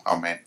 ஆமென்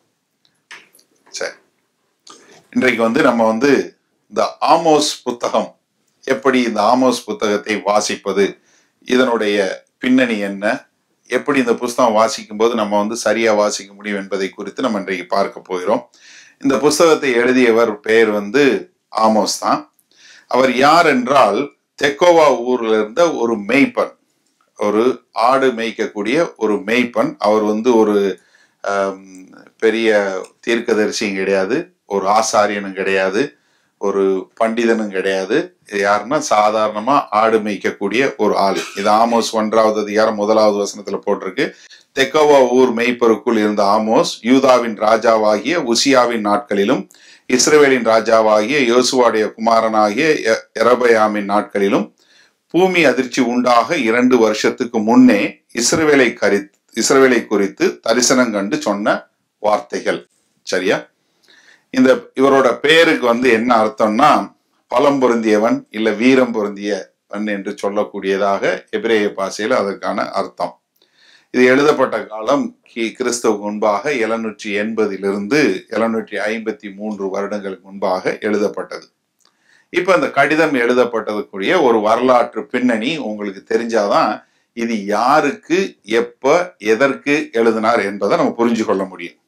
சரி இன்றைக்கு வந்து நம்ம வந்து இந்த ஆமோஸ் புத்தகம் எப்படி இந்த ஆமோஸ் புத்தகத்தை வாசிப்பது இதனுடைய பின்னணி என்ன எப்படி இந்த புஸ்தகம் வாசிக்கும் போது நம்ம வந்து சரியா வாசிக்க முடியும் என்பதை குறித்து நம்ம இன்றைக்கு பார்க்க போகிறோம் இந்த புஸ்தகத்தை எழுதியவர் பெயர் வந்து ஆமோஸ் தான் அவர் யார் என்றால் தெக்கோவா ஊர்ல இருந்த ஒரு மெய்ப்பன் ஒரு ஆடு மேய்க்கக்கூடிய ஒரு மெய்ப்பன் அவர் வந்து ஒரு ஆம், பெரிய தீர்க்கதரிசியும் கிடையாது ஒரு ஆசாரியனும் கிடையாது ஒரு பண்டிதனும் கிடையாது இது யாருன்னா சாதாரணமா ஆடு மேய்க்கக்கூடிய ஒரு ஆள் இது ஆமோஸ் ஒன்றாவது அதிகாரம் முதலாவது வசனத்துல போட்டிருக்கு தெக்கோவா ஊர் மெய்ப்பருக்குள் இருந்த ஆமோஸ் யூதாவின் ராஜாவாகிய உசியாவின் நாட்களிலும் இஸ்ரவேலின் ராஜாவாகிய யோசுவாடைய குமாரனாகிய எ- எரபயாமின் நாட்களிலும் பூமி அதிர்ச்சி உண்டாக இரண்டு வருஷத்துக்கு முன்னே இஸ்ரவேலை கரி இஸ்ரவேலை குறித்து தரிசனம் கண்டு சொன்ன வார்த்தைகள் சரியா இந்த இவரோட பேருக்கு வந்து என்ன அர்த்தம்னா பலம் பொருந்தியவன் இல்ல வீரம் பொருந்தியவன் என்று சொல்லக்கூடியதாக எபிரேய பாஷையில் அதற்கான அர்த்தம் இது எழுதப்பட்ட காலம் கி- கிறிஸ்துவுக்கு முன்பாக எழுநூற்றி எண்பதிலிருந்து எழுநூற்றி ஐம்பத்தி மூன்று வருடங்களுக்கு முன்பாக எழுதப்பட்டது இப்ப இந்த கடிதம் எழுதப்பட்டதுக்குரிய ஒரு வரலாற்று பின்னணி உங்களுக்கு தெரிஞ்சாதான் இது யாருக்கு எப்ப எதற்கு எழுதினார் என்பதை நம்ம புரிஞ்சு கொள்ள முடியும்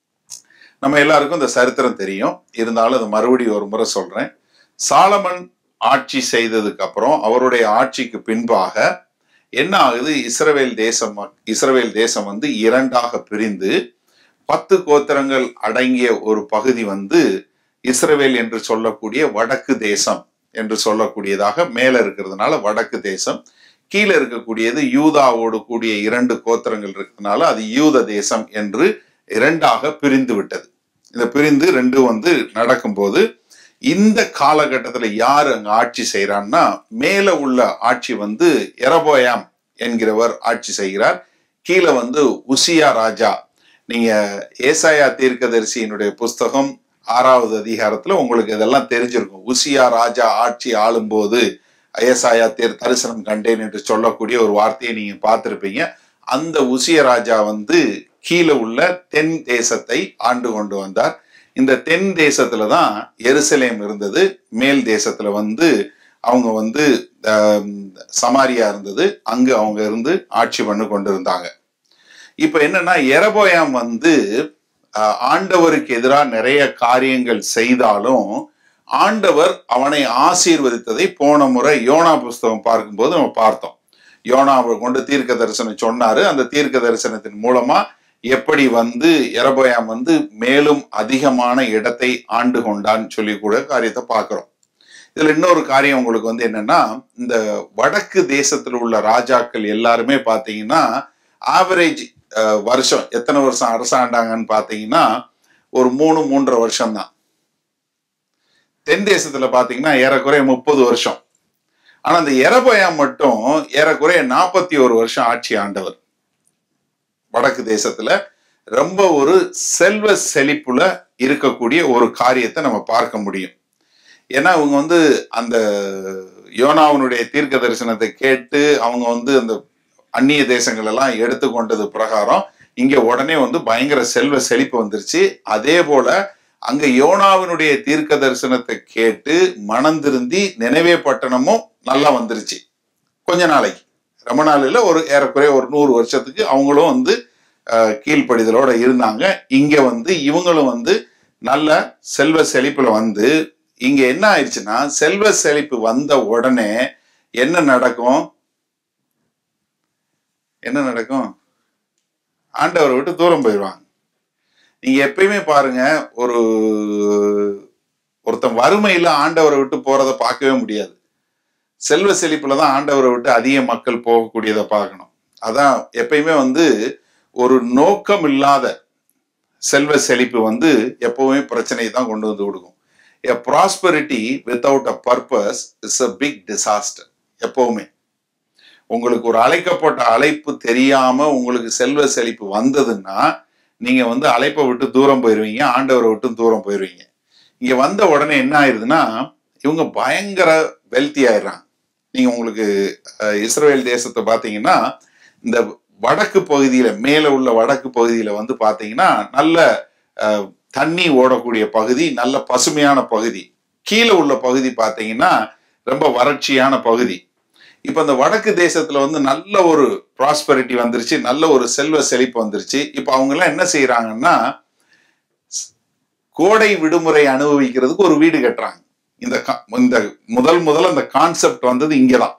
நம்ம எல்லாருக்கும் இந்த சரித்திரம் தெரியும் இருந்தாலும் அதை மறுபடியும் ஒரு முறை சொல்றேன் சாலமன் ஆட்சி செய்ததுக்கு அப்புறம் அவருடைய ஆட்சிக்கு பின்பாக என்ன ஆகுது இஸ்ரவேல் தேசம் மக்- இஸ்ரவேல் தேசம் வந்து இரண்டாக பிரிந்து பத்து கோத்திரங்கள் அடங்கிய ஒரு பகுதி வந்து இஸ்ரவேல் என்று சொல்லக்கூடிய வடக்கு தேசம் என்று சொல்லக்கூடியதாக மேல இருக்கிறதுனால வடக்கு தேசம் கீழே இருக்கக்கூடியது யூதாவோடு கூடிய இரண்டு கோத்திரங்கள் இருக்கிறதுனால அது யூத தேசம் என்று இரண்டாக பிரிந்து விட்டது இந்த பிரிந்து ரெண்டு வந்து நடக்கும்போது இந்த காலகட்டத்தில் யார் அங்க ஆட்சி செய்யறான்னா மேல உள்ள ஆட்சி வந்து எரபோயாம் என்கிறவர் ஆட்சி செய்கிறார் கீழே வந்து உசியா ராஜா நீங்க ஏசாயா தீர்க்கதரிசியினுடைய புஸ்தகம் ஆறாவது அதிகாரத்துல உங்களுக்கு இதெல்லாம் தெரிஞ்சிருக்கும் உசியா ராஜா ஆட்சி ஆளும்போது ஏசாயா தேர் தரிசனம் கண்டேன் என்று சொல்லக்கூடிய ஒரு வார்த்தையை நீங்க பார்த்திருப்பீங்க அந்த உசிய ராஜா வந்து கீழே உள்ள தென் தேசத்தை ஆண்டு கொண்டு வந்தார் இந்த தென் தேசத்துல தான் எருசலேம் இருந்தது மேல் தேசத்துல வந்து அவங்க வந்து ஆம், சமாரியா இருந்தது அங்கு அவங்க இருந்து ஆட்சி பண்ணி கொண்டு இருந்தாங்க இப்ப என்னன்னா எரபோயாம் வந்து ஆஹ், ஆண்டவருக்கு எதிராக நிறைய காரியங்கள் செய்தாலும் ஆண்டவர் அவனை ஆசீர்வதித்ததை போன முறை யோனா புஸ்தகம் பார்க்கும்போது நம்ம பார்த்தோம் யோனாவை கொண்டு தீர்க்க தரிசனம் சொன்னாரு அந்த தீர்க்க தரிசனத்தின் மூலமா எப்படி வந்து எரபோயாம் வந்து மேலும் அதிகமான இடத்தை ஆண்டு கொண்டான்னு சொல்லி கூட காரியத்தை பார்க்கிறோம் இதுல இன்னொரு காரியம் உங்களுக்கு வந்து என்னன்னா இந்த வடக்கு தேசத்துல உள்ள ராஜாக்கள் எல்லாருமே பாத்தீங்கன்னா ஆவரேஜ் வருஷம் எத்தனை வருஷம் அரசாண்டாங்கன்னு பாத்தீங்கன்னா ஒரு மூணு மூன்றரை வருஷம் தான் தென் தேசத்துல பாத்தீங்கன்னா ஏறக்குறைய முப்பது வருஷம் ஆனா அந்த எரபோயாம் மட்டும் ஏறக்குறைய நாற்பத்தி ஒரு வருஷம் ஆட்சி ஆண்டவர் வடக்கு தேசத்துல ரொம்ப ஒரு செல்வ செழிப்புல இருக்கக்கூடிய ஒரு காரியத்தை நம்ம பார்க்க முடியும் ஏன்னா அவங்க வந்து அந்த யோனாவினுடைய தீர்க்க தரிசனத்தை கேட்டு அவங்க வந்து அந்த அந்நிய தேசங்கள் எல்லாம் எடுத்துக்கொண்டது பிரகாரம் இங்க உடனே வந்து பயங்கர செல்வ செழிப்பு வந்துருச்சு அதே போல அங்க யோனாவினுடைய தீர்க்க தரிசனத்தை கேட்டு மனம் திருந்தி நினைவே பட்டணமும் நல்லா வந்துருச்சு கொஞ்ச நாளைக்கு ரொம்ப நாள் இல்ல ஒரு ஏறக்குறைய ஒரு நூறு வருஷத்துக்கு அவங்களும் வந்து அஹ், கீழ்ப்படிதலோட இருந்தாங்க இங்க வந்து இவங்களும் வந்து நல்ல செல்வ செழிப்புல வந்து இங்க என்ன ஆயிடுச்சுன்னா செல்வ செழிப்பு வந்த உடனே என்ன நடக்கும் என்ன நடக்கும் ஆண்டவரை விட்டு தூரம் போயிடுவாங்க நீங்க எப்பயுமே பாருங்க ஒரு ஒருத்தன் வறுமையில ஆண்டவரை விட்டு போறதை பார்க்கவே முடியாது செல்வ செழிப்புல தான் ஆண்டவரை விட்டு அதிக மக்கள் போகக்கூடியதை பார்க்கணும் அதான் எப்பயுமே வந்து ஒரு நோக்கம் இல்லாத செல்வ செழிப்பு வந்து எப்பவுமே பிரச்சனையை தான் கொண்டு வந்து கொடுக்கும் a prosperity without a purpose is a big disaster எப்பவுமே உங்களுக்கு ஒரு அழைக்கப்பட்ட அழைப்பு தெரியாம உங்களுக்கு செல்வ செழிப்பு வந்ததுன்னா நீங்க வந்து அழைப்பை விட்டு தூரம் போயிருவீங்க ஆண்டவரை விட்டு தூரம் போயிருவீங்க இங்க வந்த உடனே என்ன ஆயிருதுன்னா இவங்க பயங்கர வெல்த்தி ஆயிடுறாங்க நீங்க உங்களுக்கு அஹ், இஸ்ரவேல் தேசத்தை பார்த்தீங்கன்னா இந்த வடக்கு பகுதியில மேல உள்ள வடக்கு பகுதியில வந்து பாத்தீங்கன்னா நல்ல அஹ், தண்ணி ஓடக்கூடிய பகுதி நல்ல பசுமையான பகுதி கீழே உள்ள பகுதி பாத்தீங்கன்னா ரொம்ப வறட்சியான பகுதி இப்ப இந்த வடக்கு தேசத்துல வந்து நல்ல ஒரு ப்ராஸ்பரிட்டி வந்துருச்சு நல்ல ஒரு செல்வ செழிப்பு வந்துருச்சு இப்ப அவங்க எல்லாம் என்ன செய்யறாங்கன்னா கோடை விடுமுறை அனுபவிக்கிறதுக்கு ஒரு வீடு கட்டுறாங்க இந்த கா- இந்த முதல் முதல்ல இந்த கான்செப்ட் வந்தது இங்கதான்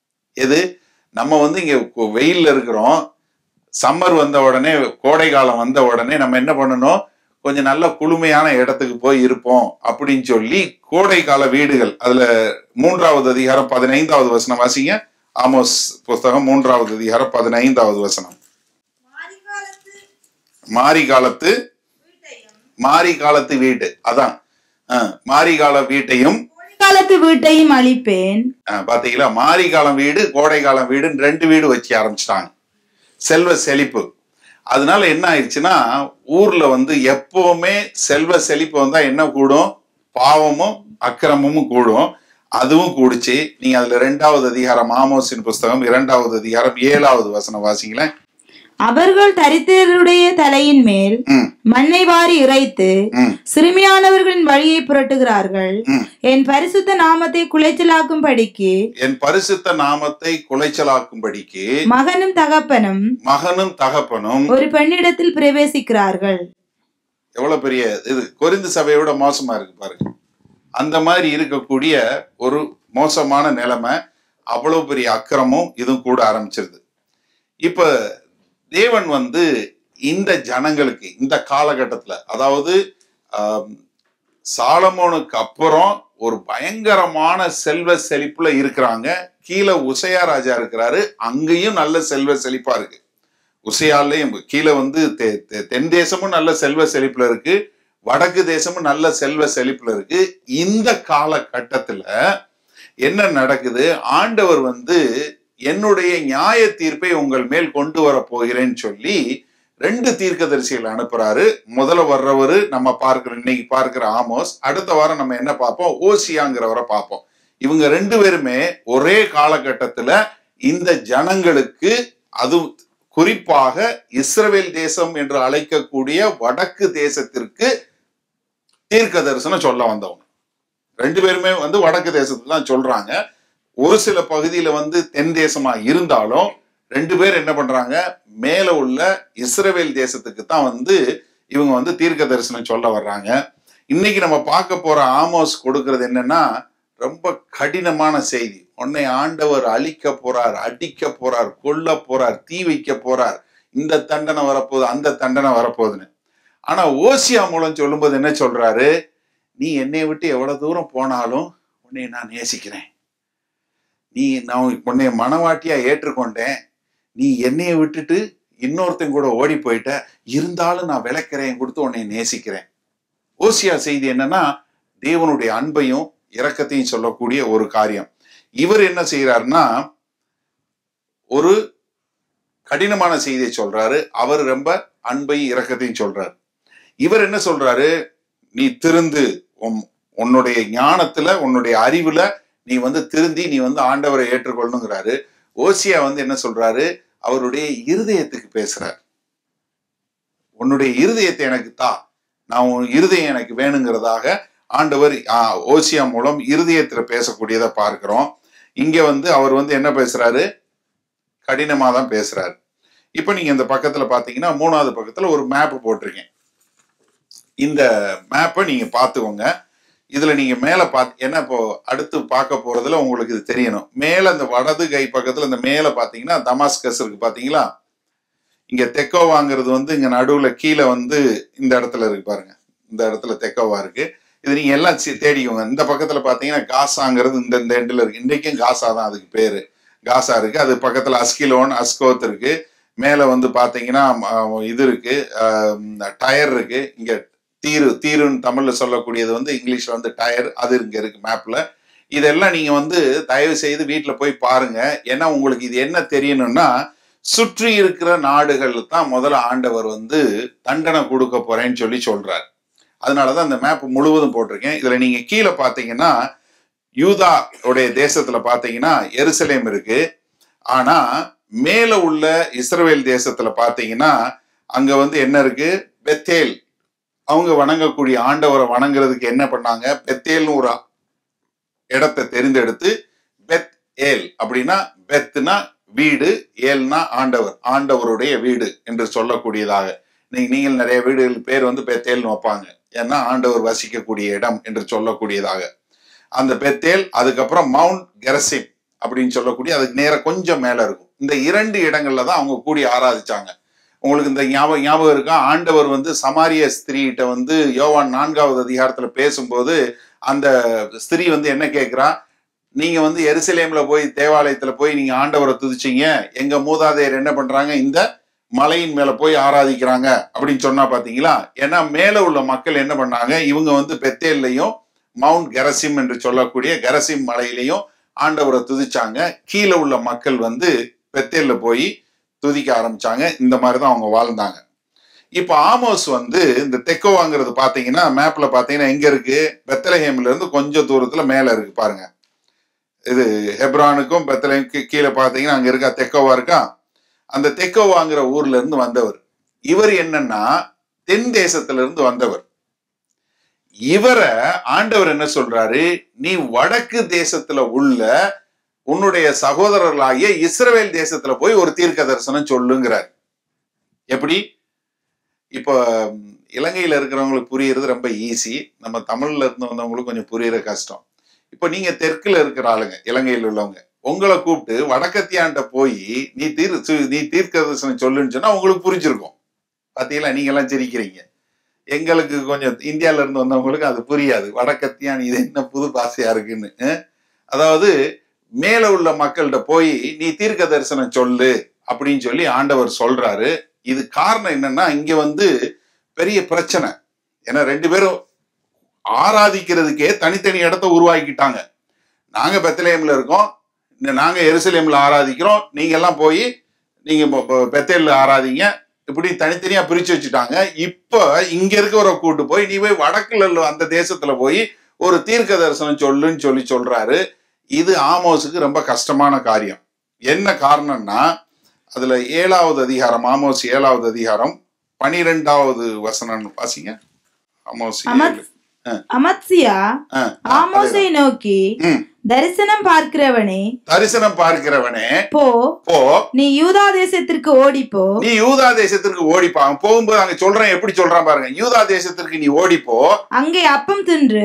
எது நம்ம வந்து இங்க கொ- வெயில்ல இருக்கிறோம் சம்மர் வந்த உடனே கோடை காலம் வந்த உடனே நம்ம என்ன பண்ணணும் கொஞ்சம் நல்ல குளுமையான இடத்துக்கு போய் இருப்போம் அப்படின்னு சொல்லி கோடை கால வீடுகள் அதுல மூன்றாவது அதிகாரம் பதினைந்தாவது வசனம் வாசிங்க ஆமோஸ் புஸ்தகம் மூன்றாவது அதிகாரம் பதினைந்தாவது வசனம் மாரிகாலத்து மாரி காலத்து வீட்டையும் மாரி காலத்து வீடு அதான் அஹ், மாரி கால வீட்டையும் கோடைக்காலத்து வீட்டையும் அழிப்பேன் அஹ், பாத்தீங்களா மாரி காலம் வீடு கோடை காலம் வீடுன்னு ரெண்டு வீடு வச்சு ஆரம்பிச்சிட்டாங்க செல்வ செழிப்பு அதனால என்ன ஆயிடுச்சுன்னா ஊர்ல வந்து எப்பவுமே செல்வ செழிப்பு வந்தா என்ன கூடும் பாவமும் அக்கிரமமும் கூடும் அதுவும் கூடுச்சு நீங்க அதுல ரெண்டாவது அதிகாரம் ஆமோஸின் புஸ்தகம் இரண்டாவது அதிகாரம் ஏழாவது வசனம் வாசிங்களேன் அவர்கள் தரித்திரருடைய தலையின் மேல் ம் மண்ணை வாரி இறைத்து ம் சிறுமியானவர்களின் வழியை புரட்டுகிறார்கள் ம் என் பரிசுத்த நாமத்தை குலைச்சலாக்கும் படிக்கு என் பரிசுத்த நாமத்தை குலைச்சலாக்கும்படிக்கு மகனும் தகப்பனும் மகனும் தகப்பனும் ஒரு பெண்ணிடத்தில் பிரவேசிக்கிறார்கள் எவ்வளவு பெரிய இது கொரிந்து சபையை விட மோசமா இருக்கு பாருங்க அந்த மாதிரி இருக்கக்கூடிய ஒரு மோசமான நிலைமை அவ்வளவு பெரிய அக்கிரமும் இதுவும் கூட ஆரம்பிச்சிருது இப்ப தேவன் வந்து இந்த ஜனங்களுக்கு இந்த காலகட்டத்துல அதாவது ஆம், சாலமோனுக்கு அப்புறம் ஒரு பயங்கரமான செல்வ செழிப்புல இருக்கிறாங்க கீழே உசையா ராஜா இருக்கிறாரு அங்கேயும் நல்ல செல்வ செழிப்பா இருக்கு உசையாலையும் கீழே வந்து தெ- தெ- தென் தேசமும் நல்ல செல்வ செழிப்புல இருக்கு வடக்கு தேசமும் நல்ல செல்வ செழிப்புல இருக்கு இந்த காலகட்டத்துல என்ன நடக்குது ஆண்டவர் வந்து என்னுடைய நியாய தீர்ப்பை உங்கள் மேல் கொண்டு வர போகிறேன்னு சொல்லி ரெண்டு தீர்க்கதரிசிகள் அனுப்புறாரு முதல்ல வர்றவரு நம்ம பார்க்கிற இன்னைக்கு பார்க்கிற ஆமோஸ் அடுத்த வாரம் நம்ம என்ன பார்ப்போம் ஓசியாங்கிறவரை பார்ப்போம் இவங்க ரெண்டு பேருமே ஒரே காலகட்டத்துல இந்த ஜனங்களுக்கு அது குறிப்பாக இஸ்ரவேல் தேசம் என்று அழைக்கக்கூடிய வடக்கு தேசத்திற்கு தீர்க்க தரிசனம் சொல்ல வந்தவங்க ரெண்டு பேருமே வந்து வடக்கு தேசத்துக்கு தான் சொல்றாங்க ஒரு சில பகுதியில வந்து தென் தேசமா இருந்தாலும் ரெண்டு பேர் என்ன பண்றாங்க மேல உள்ள இஸ்ரவேல் தேசத்துக்கு தான் வந்து இவங்க வந்து தீர்க்க தரிசனம் சொல்ல வர்றாங்க இன்னைக்கு நம்ம பார்க்க போற ஆமோஸ் கொடுக்கிறது என்னன்னா ரொம்ப கடினமான செய்தி உன்னை ஆண்டவர் அழிக்க போறார் அடிக்க போறார் கொல்ல போறார் தீ வைக்க போறார் இந்த தண்டனை வரப்போகுது அந்த தண்டனை வரப்போகுதுன்னு ஆனா ஓசியா மூலம் சொல்லும்போது என்ன சொல்றாரு நீ என்னை விட்டு எவ்வளவு தூரம் போனாலும் உன்னை நான் நேசிக்கிறேன் நீ நான் உன்னை மனவாட்டியா ஏற்றுக்கொண்டேன் நீ என்னைய விட்டுட்டு இன்னொருத்தன் கூட ஓடி போயிட்ட இருந்தாலும் நான் விளக்கிறேன் கொடுத்து உன்னை நேசிக்கிறேன் ஓசியா செய்தி என்னன்னா தேவனுடைய அன்பையும் இரக்கத்தையும் சொல்லக்கூடிய ஒரு காரியம் இவர் என்ன செய்யறாருன்னா ஒரு கடினமான செய்தியை சொல்றாரு அவர் ரொம்ப அன்பையும் இரக்கத்தையும் சொல்றாரு இவர் என்ன சொல்றாரு நீ திருந்து உன் உன்னுடைய ஞானத்துல உன்னுடைய அறிவுல நீ வந்து திருந்தி நீ வந்து ஆண்டவரை ஏற்றுக்கொள்ளணுங்கிறாரு ஓசியா வந்து என்ன சொல்றாரு அவருடைய இருதயத்துக்கு பேசுறார் உன்னுடைய இருதயத்தை எனக்கு தா நான் உன் இருதயம் எனக்கு வேணுங்கிறதாக ஆண்டவர் ஆ, ஓசியா மூலம் இருதயத்துல பேசக்கூடியதை பார்க்கிறோம் இங்க வந்து அவர் வந்து என்ன பேசுறாரு கடினமா தான் பேசுறாரு இப்போ நீங்க இந்த பக்கத்துல பாத்தீங்கன்னா மூணாவது பக்கத்துல ஒரு மேப் போட்டிருக்கேன் இந்த மேப்பை நீங்க பார்த்துக்கோங்க இதுல நீங்க மேல பார்த்து என்ன இப்போ அடுத்து பார்க்க போறதுல உங்களுக்கு இது தெரியணும் மேல இந்த வடது கை பக்கத்துல இந்த மேல பாத்தீங்கன்னா தமாஸ்கஸ் இருக்கு பாத்தீங்களா இங்க தெக்கோவாங்கிறது வந்து இங்க நடுவுல கீழே வந்து இந்த இடத்துல இருக்கு பாருங்க இந்த இடத்துல தெக்கோவா இருக்கு இது நீங்க எல்லாம் சி- தேடிக்கோங்க இந்த பக்கத்துல பாத்தீங்கன்னா காசாங்கிறது இந்த இந்த எண்டில் இருக்கு இன்றைக்கும் காசா தான் அதுக்கு பேரு காசா இருக்கு அது பக்கத்துல அஸ்கிலோன் அஸ்கோத் இருக்கு மேல வந்து பாத்தீங்கன்னா ம- இது இருக்கு டயர் இருக்கு இங்க தீரு தீருன்னு தமிழ்ல சொல்லக்கூடியது வந்து இங்கிலீஷ்ல வந்து டயர் அது இங்க இருக்கு மேப்ல இதெல்லாம் நீங்க வந்து தயவு செய்து வீட்டுல போய் பாருங்க ஏன்னா உங்களுக்கு இது என்ன தெரியணும்னா சுற்றி இருக்கிற நாடுகள் தான் முதல்ல ஆண்டவர் வந்து தண்டனை கொடுக்க போறேன்னு சொல்லி சொல்றார் அதனாலதான் இந்த மேப் முழுவதும் போட்டிருக்கேன் இதுல நீங்க கீழே பாத்தீங்கன்னா யூதா உடைய தேசத்துல பாத்தீங்கன்னா எருசலேம் இருக்கு ஆனா மேல உள்ள இஸ்ரவேல் தேசத்துல பாத்தீங்கன்னா அங்க வந்து என்ன இருக்கு பெத்தேல் அவங்க வணங்கக்கூடிய ஆண்டவரை வணங்குறதுக்கு என்ன பண்ணாங்க பெத்தேல்னு ஒரு இடத்தை தெரிந்தெடுத்து பெத் ஏல் அப்படின்னா பெத்னா வீடு ஏல்னா ஆண்டவர் ஆண்டவருடைய வீடு என்று சொல்லக்கூடியதாக நீங்க நீங்கள் நிறைய வீடுகள் பேர் வந்து பெத்தேல்னு வைப்பாங்க ஏன்னா ஆண்டவர் வசிக்கக்கூடிய இடம் என்று சொல்லக்கூடியதாக அந்த பெத்தேல் அதுக்கப்புறம் மவுண்ட் கெரசிம் அப்படின்னு சொல்லக்கூடிய அதுக்கு நேர கொஞ்சம் மேல இருக்கும் இந்த இரண்டு இடங்கள்ல தான் அவங்க கூடி ஆராதிச்சாங்க உங்களுக்கு இந்த ஞாபகம் ஞாபகம் இருக்கா ஆண்டவர் வந்து சமாரிய ஸ்திரீகிட்ட வந்து யோவான் நான்காவது அதிகாரத்துல பேசும்போது அந்த ஸ்திரீ வந்து என்ன கேட்கிறா நீங்க வந்து எருசலேம்ல போய் தேவாலயத்துல போய் நீங்க ஆண்டவரை துதிச்சீங்க எங்க மூதாதையர் என்ன பண்றாங்க இந்த மலையின் மேல போய் ஆராதிக்கிறாங்க அப்படின்னு சொன்னா பாத்தீங்களா ஏன்னா மேல உள்ள மக்கள் என்ன பண்ணாங்க இவங்க வந்து பெத்தேல்லையும் மவுண்ட் கெரசிம் என்று சொல்லக்கூடிய கெரசிம் மலையிலையும் ஆண்டவரை துதிச்சாங்க கீழே உள்ள மக்கள் வந்து பெத்தேல்ல போய் துதிக்க ஆரம்பிச்சாங்க இந்த மாதிரி தான் அவங்க வாழ்ந்தாங்க இப்போ ஆமோஸ் வந்து இந்த தெக்கோவாங்கிறது பாத்தீங்கன்னா மேப்ல பாத்தீங்கன்னா எங்க இருக்கு பெத்தலஹேம்ல இருந்து கொஞ்சம் தூரத்துல மேல இருக்கு பாருங்க இது ஹெப்ரானுக்கும் பெத்தலஹேமுக்கு கீழே பாத்தீங்கன்னா அங்க இருக்கா தெக்கோவா இருக்கா அந்த தெக்கோவாங்கிற ஊர்ல இருந்து வந்தவர் இவர் என்னன்னா தென் தேசத்துல இருந்து வந்தவர் இவரை ஆண்டவர் என்ன சொல்றாரு நீ வடக்கு தேசத்துல உள்ள உன்னுடைய சகோதரர்களாகிய இஸ்ரவேல் தேசத்துல போய் ஒரு தீர்க்க தரிசனம் சொல்லுங்கிறார் எப்படி இப்போ ம், இலங்கையில இருக்கிறவங்களுக்கு புரியுறது ரொம்ப ஈஸி நம்ம தமிழ்ல இருந்து வந்தவங்களுக்கு கொஞ்சம் புரியுற கஷ்டம் இப்போ நீங்க தெற்குல இருக்கிற ஆளுங்க இலங்கையில் உள்ளவங்க உங்களை கூப்பிட்டு வடக்கத்தியாண்ட போய் நீ தீர் சு- நீ தீர்க்க தரிசனம் சொல்லுன்னு சொன்னா உங்களுக்கு புரிஞ்சிருக்கும் பாத்தீங்களா நீங்க எல்லாம் சிரிக்கிறீங்க எங்களுக்கு கொஞ்சம் இந்தியால இருந்து வந்தவங்களுக்கு அது புரியாது வடக்கத்தியான் இது என்ன புது பாசையா இருக்குன்னு அஹ்? அதாவது மேல உள்ள மக்கள்கிட்ட போய் நீ தீர்க்க தரிசனம் சொல்லு அப்படின்னு சொல்லி ஆண்டவர் சொல்றாரு இது காரணம் என்னன்னா இங்க வந்து பெரிய பிரச்சனை ஏன்னா ரெண்டு பேரும் ஆராதிக்கிறதுக்கே தனித்தனி இடத்த உருவாக்கிட்டாங்க நாங்க பெத்தலேம்ல இருக்கோம் இந்த நாங்க எருசலேம்ல ஆராதிக்கிறோம் நீங்க எல்லாம் போய் நீங்க இப்போ- இப்போ பெத்தேல்ல ஆராதிங்க இப்படி தனித்தனியா பிரிச்சு வச்சுட்டாங்க இப்ப இங்க இருக்கிறவரை கூட்டு போய் நீ போய் வடக்குல உள்ள அந்த தேசத்துல போய் ஒரு தீர்க்க தரிசனம் சொல்லுன்னு சொல்லி சொல்றாரு இது ஆமோஸுக்கு ரொம்ப கஷ்டமான காரியம் என்ன காரணம்னா அதுல ஏழாவது அதிகாரம் ஆமோஸ் ஏழாவது அதிகாரம் பனிரெண்டாவது வசனம் வாசிங்க ஆமோஸ் அமத்- ஏழு. அமத்சியா ஆ, ஆமோஸை நோக்கி ம். தரிசனம் பார்க்கிறவனே தரிசனம் பார்க்கிறவனே போ போ நீ யூதா தேசத்திற்கு ஓடிப்போ நீ யூதா தேசத்திற்கு ஓடிப்பா அவன் போகும்போது அங்க சொல்றேன் எப்படி சொல்றான் பாருங்க யூதா தேசத்திற்கு நீ ஓடிப்போ அங்கே அப்பம் தின்று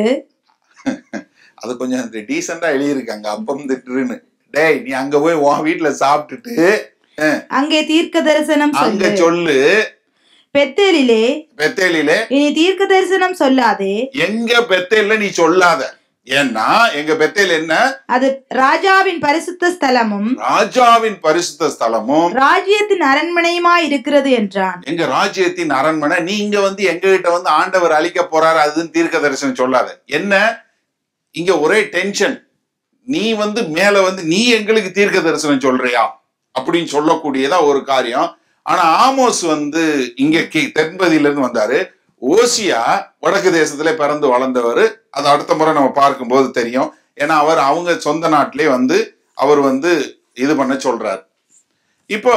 அது கொஞ்சம் டீசெண்டா எழுதியிருக்காங்க அப்பம் திட்டுன்னு டேய் நீ அங்க போய் உன் வீட்டுல சாப்பிட்டுட்டு அங்கே தீர்க்க தரிசனம் அங்க சொல்லு சொல்லு பெத்தேலிலே பெத்தேலிலே இனி தீர்க்க தரிசனம் சொல்லாதே எங்க பெத்தேல்ல நீ சொல்லாத ஏன்னா எங்க பெத்தேல் என்ன அது ராஜாவின் பரிசுத்த ஸ்தலமும் ராஜாவின் பரிசுத்த ஸ்தலமும் ராஜ்யத்தின் அரண்மனையுமா இருக்கிறது என்றான் எங்க ராஜ்யத்தின் அரண்மனை நீ இங்க வந்து எங்க கிட்ட வந்து ஆண்டவர் அழிக்க போறாரு அதுன்னு தீர்க்க தரிசனம் சொல்லாத என்ன இங்க ஒரே டென்ஷன் நீ வந்து மேல வந்து நீ எங்களுக்கு தீர்க்க தரிசனம் சொல்றியா அப்படின்னு சொல்லக்கூடியதா ஒரு காரியம் ஆனா ஆமோஸ் வந்து இங்க கி- தென்பகுதியில இருந்து வந்தாரு ஓசியா வடக்கு தேசத்துல பிறந்து வளர்ந்தவர் அது அடுத்த முறை நம்ம பார்க்கும்போது தெரியும் ஏன்னா அவர் அவங்க சொந்த நாட்டிலே வந்து அவர் வந்து இது பண்ண சொல்றார் இப்போ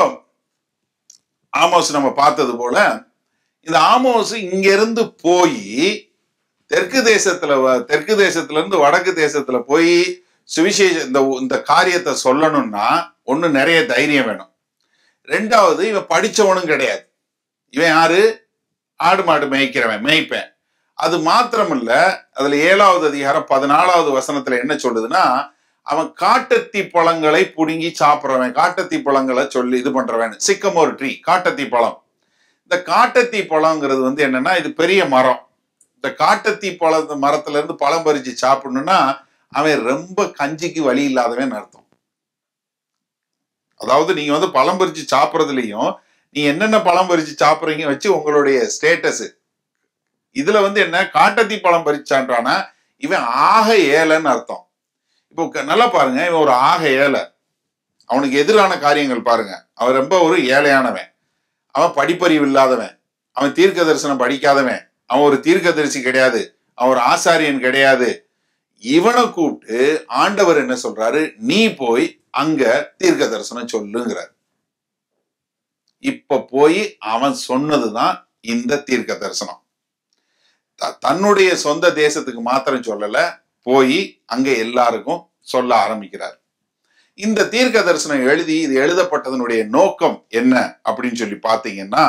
ஆமோஸ் நம்ம பார்த்தது போல இந்த ஆமோஸ் இங்க இருந்து போய் தெற்கு தேசத்துல வ- தெற்கு தேசத்துல இருந்து வடக்கு தேசத்துல போய் சுவிசேஷ இந்த இந்த காரியத்தை சொல்லணும்னா ஒண்ணு நிறைய தைரியம் வேணும் ரெண்டாவது இவன் படிச்சவனும் கிடையாது இவன் யாரு ஆடு மாடு மேய்க்கிறவன் மேய்ப்பேன் அது மாத்திரமல்ல அதுல ஏழாவது அதிகாரம் பதினாலாவது வசனத்துல என்ன சொல்லுதுன்னா அவன் காட்டத்தி பழங்களை புடுங்கி சாப்பிடுறவன் காட்டத்தி பழங்களை சொல்லி இது பண்றவன் சிக்கமோர் ட்ரீ காட்டத்தி பழம் இந்த காட்டத்தி பழங்கிறது வந்து என்னன்னா இது பெரிய மரம் இந்த காட்டத்தி பழ மரத்துல இருந்து பழம் பறிச்சு சாப்பிடணும்னா அவன் ரொம்ப கஞ்சிக்கு வழி இல்லாதவன் அர்த்தம் அதாவது நீங்க வந்து பழம் பறிச்சு சாப்பிட்றதுலயும் நீ என்னென்ன பழம் பறிச்சு சாப்பிட்றீங்க வச்சு உங்களுடைய ஸ்டேட்டஸ் இதுல வந்து என்ன காட்டத்தி பழம் பறிச்சான்றானா இவன் ஆக ஏழைன்னு அர்த்தம் இப்போ க- நல்லா பாருங்க இவன் ஒரு ஆக ஏழை அவனுக்கு எதிரான காரியங்கள் பாருங்க அவன் ரொம்ப ஒரு ஏழையானவன் அவன் படிப்பறிவு இல்லாதவன் அவன் தீர்க்க தரிசனம் படிக்காதவன் அவன் ஒரு தீர்க்கதரிசி கிடையாது அவன் ஒரு ஆசாரியன் கிடையாது இவனை கூப்பிட்டு ஆண்டவர் என்ன சொல்றாரு நீ போய் அங்க தீர்க்க தரிசனம் சொல்லுங்கிறார் இப்ப போய் அவன் சொன்னதுதான் இந்த தீர்க்க தரிசனம் த- தன்னுடைய சொந்த தேசத்துக்கு மாத்திரம் சொல்லல போய் அங்க எல்லாருக்கும் சொல்ல ஆரம்பிக்கிறார் இந்த தீர்க்க தரிசனம் எழுதி இது எழுதப்பட்டதனுடைய நோக்கம் என்ன அப்படின்னு சொல்லி பார்த்தீங்கன்னா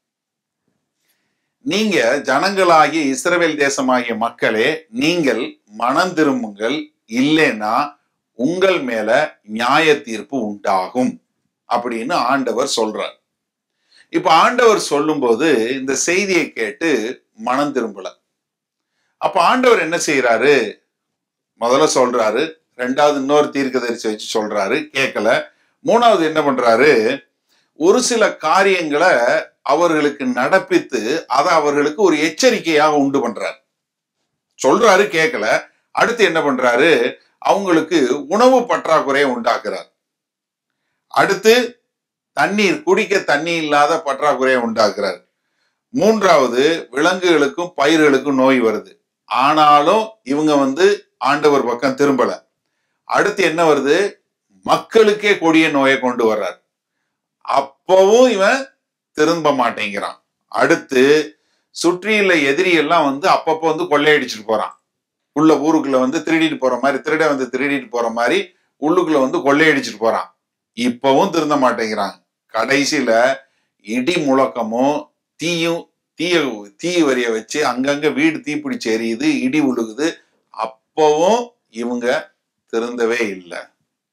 நீங்க ஜனங்களாகிய இஸ்ரவேல் தேசமாகிய மக்களே நீங்கள் மனம் திரும்புங்கள் இல்லைன்னா உங்கள் மேல நியாய தீர்ப்பு உண்டாகும் அப்படின்னு ஆண்டவர் சொல்றார் இப்ப ஆண்டவர் சொல்லும்போது இந்த செய்தியை கேட்டு மனம் திரும்பல அப்ப ஆண்டவர் என்ன செய்யறாரு முதல்ல சொல்றாரு ரெண்டாவது இன்னொரு தீர்க்கதரிசி வச்சு சொல்றாரு கேட்கல மூணாவது என்ன பண்றாரு ஒரு சில காரியங்களை அவர்களுக்கு நடப்பித்து அதை அவர்களுக்கு ஒரு எச்சரிக்கையாக உண்டு பண்றாரு சொல்றாரு கேட்கல அடுத்து என்ன பண்றாரு அவங்களுக்கு உணவு பற்றாக்குறையை உண்டாக்குறார் அடுத்து தண்ணீர் குடிக்க தண்ணி இல்லாத பற்றாக்குறையை உண்டாக்குறார் மூன்றாவது விலங்குகளுக்கும் பயிர்களுக்கும் நோய் வருது ஆனாலும் இவங்க வந்து ஆண்டவர் பக்கம் திரும்பல அடுத்து என்ன வருது மக்களுக்கே கொடிய நோயை கொண்டு வர்றார் அப்பவும் இவன் திரும்ப மாட்டேங்கிறான் அடுத்து சுற்றியுள்ள எதிரி எல்லாம் வந்து அப்பப்போ வந்து கொள்ளையடிச்சிட்டு போறான் உள்ள ஊருக்குள்ள வந்து திருடிட்டு போற மாதிரி திருட வந்து திருடிட்டு போற மாதிரி உள்ளுக்குள்ள வந்து கொள்ளையடிச்சிட்டு போறான் இப்பவும் திருந்த மாட்டேங்கிறான் கடைசியில இடி முழக்கமும் தீயும் தீய தீ வரிய வச்சு அங்கங்க வீடு தீப்பிடிச்சு எரியுது இடி உழுகுது அப்பவும் இவங்க திருந்தவே இல்லை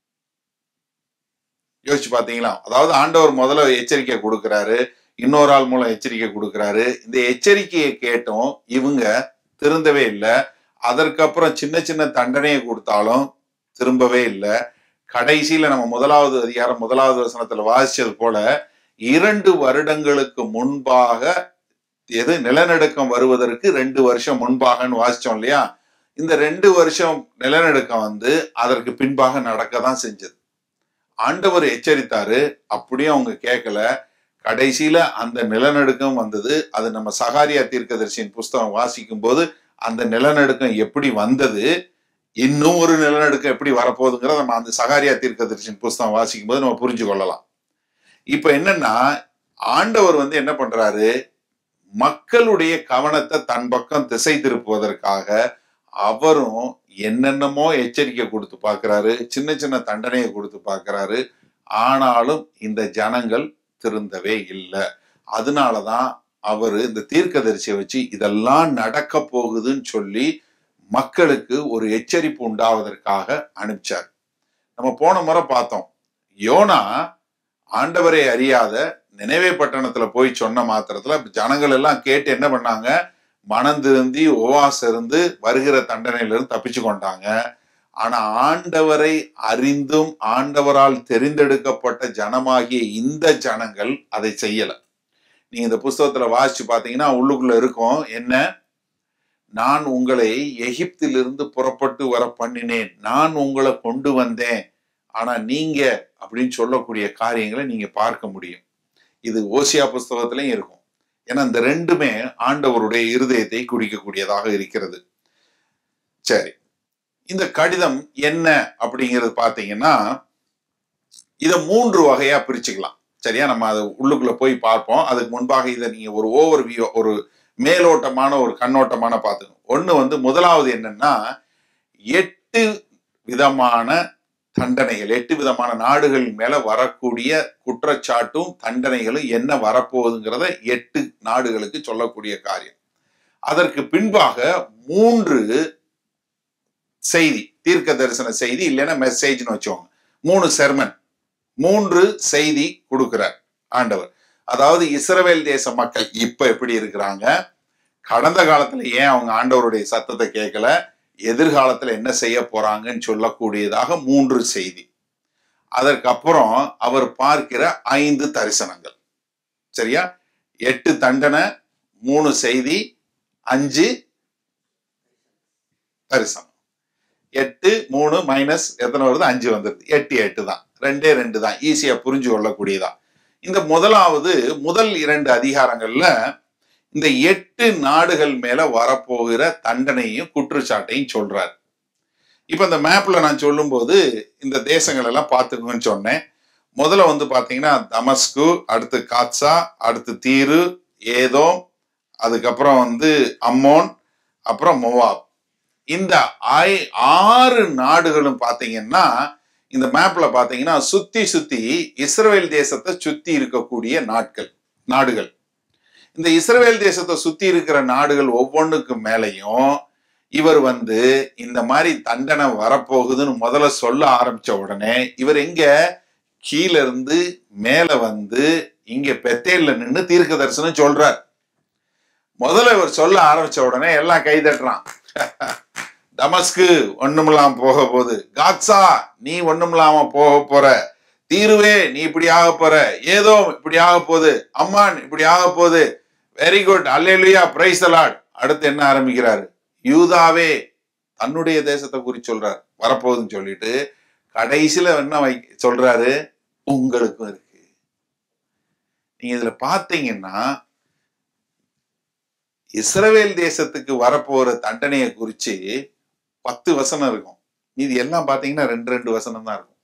யோசிச்சு பாத்தீங்களா அதாவது ஆண்டவர் முதல்ல எச்சரிக்கை கொடுக்கிறாரு இன்னொரு ஆள் மூலம் எச்சரிக்கை கொடுக்கிறாரு இந்த எச்சரிக்கையை கேட்டும் இவங்க திருந்தவே இல்லை அதற்கப்புறம் சின்ன சின்ன தண்டனையை கொடுத்தாலும் திரும்பவே இல்லை கடைசியில நம்ம முதலாவது அதிகாரம் முதலாவது வசனத்துல வாசிச்சது போல இரண்டு வருடங்களுக்கு முன்பாக எது நிலநடுக்கம் வருவதற்கு ரெண்டு வருஷம் முன்பாகன்னு வாசிச்சோம் இல்லையா இந்த ரெண்டு வருஷம் நிலநடுக்கம் வந்து அதற்கு பின்பாக நடக்க தான் செஞ்சது ஆண்டவர் எச்சரித்தாரு அப்படியும் அவங்க கேட்கல கடைசியில அந்த நிலநடுக்கம் வந்தது அது நம்ம சகாரியா தீர்க்கதரிசியின் புஸ்தகம் வாசிக்கும் போது அந்த நிலநடுக்கம் எப்படி வந்தது இன்னும் ஒரு நிலநடுக்கம் எப்படி வரப்போகுதுங்கிறத நம்ம அந்த சகாரியா தீர்க்கதரிசியின் புஸ்தகம் வாசிக்கும் போது நம்ம புரிஞ்சு கொள்ளலாம் இப்ப என்னன்னா ஆண்டவர் வந்து என்ன பண்றாரு மக்களுடைய கவனத்தை தன் பக்கம் திசை திருப்புவதற்காக அவரும் என்னென்னமோ எச்சரிக்கை கொடுத்து பார்க்கறாரு சின்ன சின்ன தண்டனையை கொடுத்து பார்க்கறாரு ஆனாலும் இந்த ஜனங்கள் திருந்தவே இல்லை அதனாலதான் அவர் இந்த தீர்க்கதரிசியை வச்சு இதெல்லாம் நடக்க போகுதுன்னு சொல்லி மக்களுக்கு ஒரு எச்சரிப்பு உண்டாவதற்காக அனுப்பிச்சார் நம்ம போன முறை பார்த்தோம் யோனா ஆண்டவரை அறியாத நினைவே பட்டணத்துல போய் சொன்ன மாத்திரத்துல ஜனங்கள் எல்லாம் கேட்டு என்ன பண்ணாங்க மனம் திருந்தி உபவாசம் இருந்து வருகிற தண்டனையிலிருந்து தப்பிச்சு கொண்டாங்க ஆனா ஆண்டவரை அறிந்தும் ஆண்டவரால் தெரிந்தெடுக்கப்பட்ட ஜனமாகிய இந்த ஜனங்கள் அதை செய்யல நீங்க இந்த புஸ்தகத்துல வாசிச்சு பாத்தீங்கன்னா உள்ளுக்குள்ள இருக்கும் என்ன நான் உங்களை எகிப்திலிருந்து புறப்பட்டு வர பண்ணினேன் நான் உங்களை கொண்டு வந்தேன் ஆனா நீங்க அப்படின்னு சொல்லக்கூடிய காரியங்களை நீங்க பார்க்க முடியும் இது ஓசியா புஸ்தகத்திலையும் இருக்கும் ஏன்னா இந்த ரெண்டுமே ஆண்டவருடைய இருதயத்தை குடிக்கக்கூடியதாக இருக்கிறது சரி இந்த கடிதம் என்ன அப்படிங்கிறது பார்த்தீங்கன்னா இதை மூன்று வகையா பிரிச்சுக்கலாம் சரியா நம்ம அதை உள்ளுக்குள்ள போய் பார்ப்போம் அதுக்கு முன்பாக இதை நீங்க ஒரு ஓவர் வியூ ஒரு மேலோட்டமான ஒரு கண்ணோட்டமான பார்த்துக்கணும் ஒண்ணு வந்து முதலாவது என்னன்னா எட்டு விதமான தண்டனைகள் எட்டு விதமான நாடுகள் மேல வரக்கூடிய குற்றச்சாட்டும் தண்டனைகளும் என்ன வரப்போகுதுங்கிறத எட்டு நாடுகளுக்கு சொல்லக்கூடிய காரியம் அதற்கு பின்பாக மூன்று செய்தி தீர்க்க தரிசன செய்தி இல்லைன்னா மெசேஜ்னு வச்சோங்க மூணு செர்மன் மூன்று செய்தி கொடுக்கிறார் ஆண்டவர் அதாவது இஸ்ரவேல் தேச மக்கள் இப்ப எப்படி இருக்கிறாங்க கடந்த காலத்துல ஏன் அவங்க ஆண்டவருடைய சத்தத்தை கேட்கல எதிர்காலத்துல என்ன செய்ய போறாங்கன்னு சொல்லக்கூடியதாக மூன்று செய்தி அதற்கப்புறம் அவர் பார்க்கிற ஐந்து தரிசனங்கள் சரியா எட்டு தண்டனை மூணு செய்தி அஞ்சு தரிசனம் எட்டு மூணு மைனஸ் எத்தனை வருது அஞ்சு வந்துருது எட்டு எட்டு தான் ரெண்டே ரெண்டு தான் ஈஸியா புரிஞ்சு கொள்ளக்கூடியதான் இந்த முதலாவது முதல் இரண்டு அதிகாரங்கள்ல இந்த எட்டு நாடுகள் மேல வரப்போகிற தண்டனையும் குற்றச்சாட்டையும் சொல்றார் இப்ப இந்த மேப்ல நான் சொல்லும்போது இந்த தேசங்கள் எல்லாம் பார்த்துக்கோன்னு சொன்னேன் முதல்ல வந்து பாத்தீங்கன்னா தமஸ்கு அடுத்து காட்சா அடுத்து தீரு ஏதோம் அதுக்கப்புறம் வந்து அம்மோன் அப்புறம் மொவாப் இந்த ஐ ஆறு நாடுகளும் பாத்தீங்கன்னா இந்த மேப்ல பாத்தீங்கன்னா சுத்தி சுத்தி இஸ்ரேல் தேசத்தை சுத்தி இருக்கக்கூடிய நாட்கள் நாடுகள் இந்த இஸ்ரேல் தேசத்தை சுத்தி இருக்கிற நாடுகள் ஒவ்வொன்றுக்கு மேலையும் இவர் வந்து இந்த மாதிரி தண்டனை வரப்போகுதுன்னு முதல்ல சொல்ல ஆரம்பிச்ச உடனே இவர் எங்க கீழ இருந்து மேல வந்து இங்க பெத்தேல்ல நின்னு தீர்க்க தரிசனம் சொல்றார் முதல்ல இவர் சொல்ல ஆரம்பிச்ச உடனே எல்லாம் கை தட்டுறான் தமஸ்கு ஒண்ணுமில்லாம போக போகுது காட்சா நீ ஒண்ணுமில்லாம போக போற தீருவே நீ இப்படி ஆக போற ஏதோ இப்படி ஆக போகுது அம்மான் இப்படி ஆக போகுது very good hallelujah praise the Lord அடுத்து என்ன ஆரம்பிக்கிறாரு யூதாவே தன்னுடைய தேசத்தை குறித்து சொல்றாரு வரப்போகுதுன்னு சொல்லிட்டு கடைசியில என்ன வை சொல்றாரு உங்களுக்கும் இருக்கு நீங்க இதுல பாத்தீங்கன்னா இஸ்ரவேல் தேசத்துக்கு வரப்போற தண்டனையை குறிச்சு பத்து வசனம் இருக்கும் இது எல்லாம் பாத்தீங்கன்னா ரெண்டு ரெண்டு வசனம் தான் இருக்கும்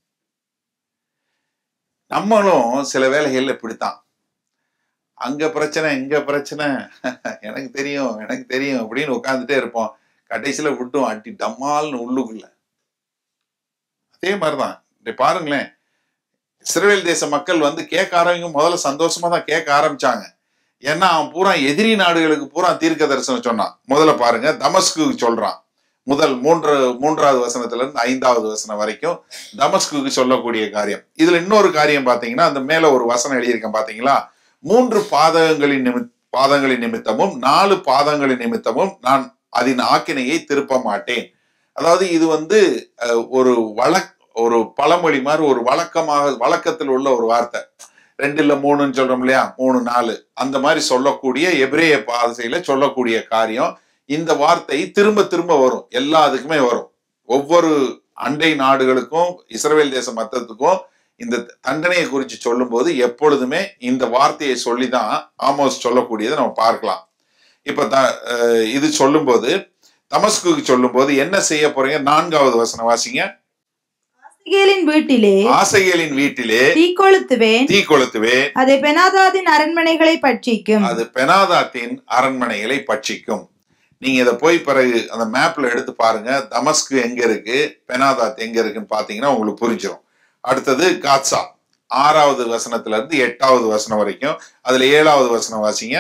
நம்மளும் சில வேலைகள்ல இப்படித்தான் அங்க பிரச்சனை இங்க பிரச்சனை எனக்கு தெரியும் எனக்கு தெரியும் அப்படின்னு உட்காந்துட்டே இருப்போம் கடைசியில விட்டும் அட்டி டம்மால்னு உள்ளுக்குள்ள அதே மாதிரிதான் இப்படி பாருங்களேன் இஸ்ரேல் தேச மக்கள் வந்து கேட்க ஆரம்பிங்க முதல்ல சந்தோஷமா தான் கேட்க ஆரம்பிச்சாங்க ஏன்னா அவன் பூரா எதிரி நாடுகளுக்கு பூரா தீர்க்க தரிசனம் சொன்னான் முதல்ல பாருங்க தமஸ்கு சொல்றான் முதல் மூன்று மூன்றாவது வசனத்துல இருந்து ஐந்தாவது வசனம் வரைக்கும் தமஸ்குக்கு சொல்லக்கூடிய காரியம் இதுல இன்னொரு காரியம் பாத்தீங்கன்னா அந்த மேல ஒரு வசனம் எழுதியிருக்கேன் பாத்தீங்களா மூன்று பாதகங்களின் நிமி பாதங்களின் நிமித்தமும் நாலு பாதங்களின் நிமித்தமும் நான் அதன் ஆக்கினையை திருப்ப மாட்டேன் அதாவது இது வந்து அஹ், ஒரு வழக் ஒரு பழமொழி மாதிரி ஒரு வழக்கமாக வழக்கத்தில் உள்ள ஒரு வார்த்தை ரெண்டு இல்ல மூணுன்னு சொல்றோம் இல்லையா மூணு நாலு அந்த மாதிரி சொல்லக்கூடிய எபிரேய பாதையில சொல்லக்கூடிய காரியம் இந்த வார்த்தை திரும்ப திரும்ப வரும் எல்லா இதுக்குமே வரும் ஒவ்வொரு அண்டை நாடுகளுக்கும் இஸ்ரேல் தேச மத்தத்துக்கும் இந்த தண்டனையை குறித்து சொல்லும்போது எப்பொழுதுமே இந்த வார்த்தையை சொல்லிதான் ஆமோஸ் சொல்லக்கூடியதை நம்ம பார்க்கலாம் இப்ப த அஹ் இது சொல்லும்போது தமஸ்குக்கு சொல்லும்போது என்ன செய்ய போறீங்க நான்காவது வசனம் வாசிங்க ஆசிகேலின் வீட்டிலே ஆசைகளின் வீட்டிலே தீ கொளுத்துவேன் தீ கொளுத்துவேன் அதை பெனாதாதின் அரண்மனைகளை பட்சிக்கும் அது பெனாதாத்தின் அரண்மனைகளை பட்சிக்கும் நீங்க இதை போய் பிறகு அந்த மேப்ல எடுத்து பாருங்க தமஸ்கு எங்க இருக்கு பெனாதாத் எங்க இருக்குன்னு பாத்தீங்கன்னா உங்களுக்கு புரிஞ்சிடும் அடுத்தது காட்சா ஆறாவது வசனத்துல இருந்து எட்டாவது வசனம் வரைக்கும் அதுல ஏழாவது வசனம் வாசிங்க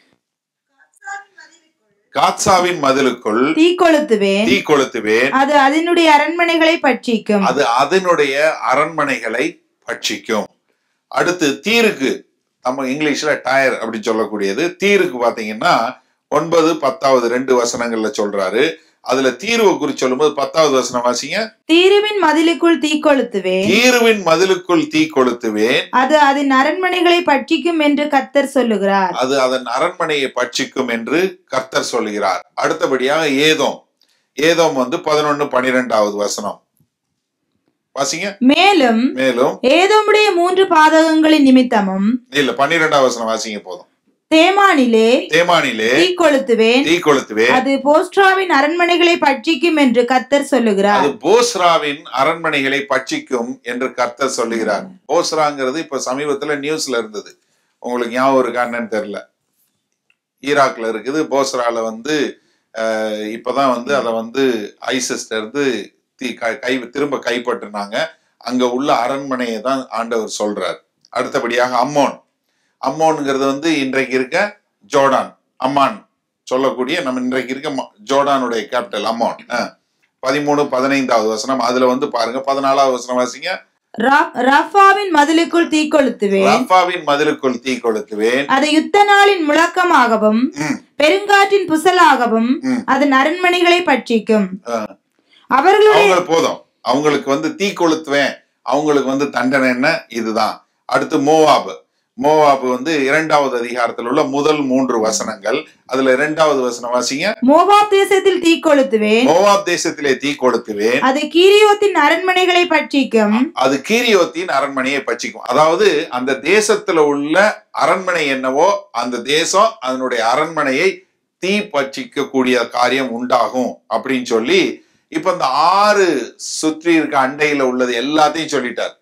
காட்சாவின் மதிலுக்குள் தீ கொளுத்துவேன் தீ கொளுத்துவேன் அது அதனுடைய அரண்மனைகளை பட்சிக்கும் அது அதனுடைய அரண்மனைகளை பட்சிக்கும் அடுத்து தீருக்கு நம்ம இங்கிலீஷ்ல டயர் அப்படி சொல்லக்கூடியது தீருக்கு பாத்தீங்கன்னா ஒன்பது பத்தாவது ரெண்டு வசனங்கள்ல சொல்றாரு அதுல தீர்வை குறித்து சொல்லும்போது பத்தாவது வசனம் வாசிங்க தீருவின் மதிலுக்குள் தீ கொளுத்துவேன் தீருவின் மதிலுக்குள் தீ கொளுத்துவேன் அது அதன் அரண்மனைகளை பட்சிக்கும் என்று கர்த்தர் சொல்லுகிறார் அது அதன் அரண்மனையை பட்சிக்கும் என்று கர்த்தர் சொல்லுகிறார் அடுத்தபடியாக ஏதோம் ஏதோம் வந்து பதினொன்னு பனிரெண்டாவது வசனம் வாசிங்க மேலும் மேலும் ஏதோமுடைய மூன்று பாதகங்களின் நிமித்தமும் இல்ல பன்னிரெண்டாவது வசனம் வாசிங்க போதும் தேமானிலே தேமானிலே தீ கொளுத்துவேன் தீ கொளுத்துவேன் அது போஸ்ட்ராவின் அரண்மனைகளை பட்சிக்கும் என்று கர்த்தர் சொல்லுகிறார் அது போஸ்ராவின் அரண்மனைகளை பட்சிக்கும் என்று கர்த்தர் சொல்லுகிறார் போஸ்ராங்கிறது இப்ப சமீபத்துல நியூஸ்ல இருந்தது உங்களுக்கு ஞாபகம் இருக்கா என்னன்னு தெரியல ஈராக்ல இருக்குது போஸ்ரால வந்து அஹ், இப்பதான் வந்து அதை வந்து ஐசிஸ்ல இருந்து தீ கை- கை திரும்ப கைப்பற்றினாங்க அங்க உள்ள அரண்மனையை தான் ஆண்டவர் சொல்றார் அடுத்தபடியாக அம்மோன் அம்மோனுங்கிறது வந்து இன்றைக்கு இருக்க ஜோர்டான் அம்மான் சொல்லக்கூடிய நம்ம இன்றைக்கு இருக்க ம- ஜோர்டானுடைய கேபிட்டல் அம்மோன் அஹ். பதிமூணு பதினைந்தாவது வசனம் அதுல வந்து பாருங்க பதினாலாவது வசனம் வாசிங்க ரா- ரஃபாவின் மதிலுக்குள் தீ கொளுத்துவேன் ரஃபாவின் மதிலுக்குள் தீ கொளுத்துவேன் அது யுத்த நாளின் முழக்கமாகவும் ம், பெருங்காற்றின் புசலாகவும் ம். அதன் அரண்மனைகளை பட்சிக்கும் அஹ். அவர்களுடைய அவங்க போதும் அவங்களுக்கு வந்து தீ கொளுத்துவேன் அவங்களுக்கு வந்து தண்டனை என்ன இதுதான் அடுத்து மோவாபு மோவாபு வந்து இரண்டாவது அதிகாரத்தில் உள்ள முதல் மூன்று வசனங்கள் அதுல இரண்டாவது வசனம் வாசிங்க மோவாப் தேசத்தில் தீ கொளுத்துவேன் மோவாப் தேசத்திலே தீ கொளுத்துவேன் அது கீரியோத்தின் அரண்மனைகளை பட்சிக்கும் அது கீரியோத்தின் அரண்மனையை பட்சிக்கும் அதாவது அந்த தேசத்துல உள்ள அரண்மனை என்னவோ அந்த தேசம் அதனுடைய அரண்மனையை தீ பட்சிக்க கூடிய காரியம் உண்டாகும் அப்படின்னு சொல்லி இப்ப இந்த ஆறு சுற்றி இருக்க அண்டையில உள்ளது எல்லாத்தையும் சொல்லிட்டார்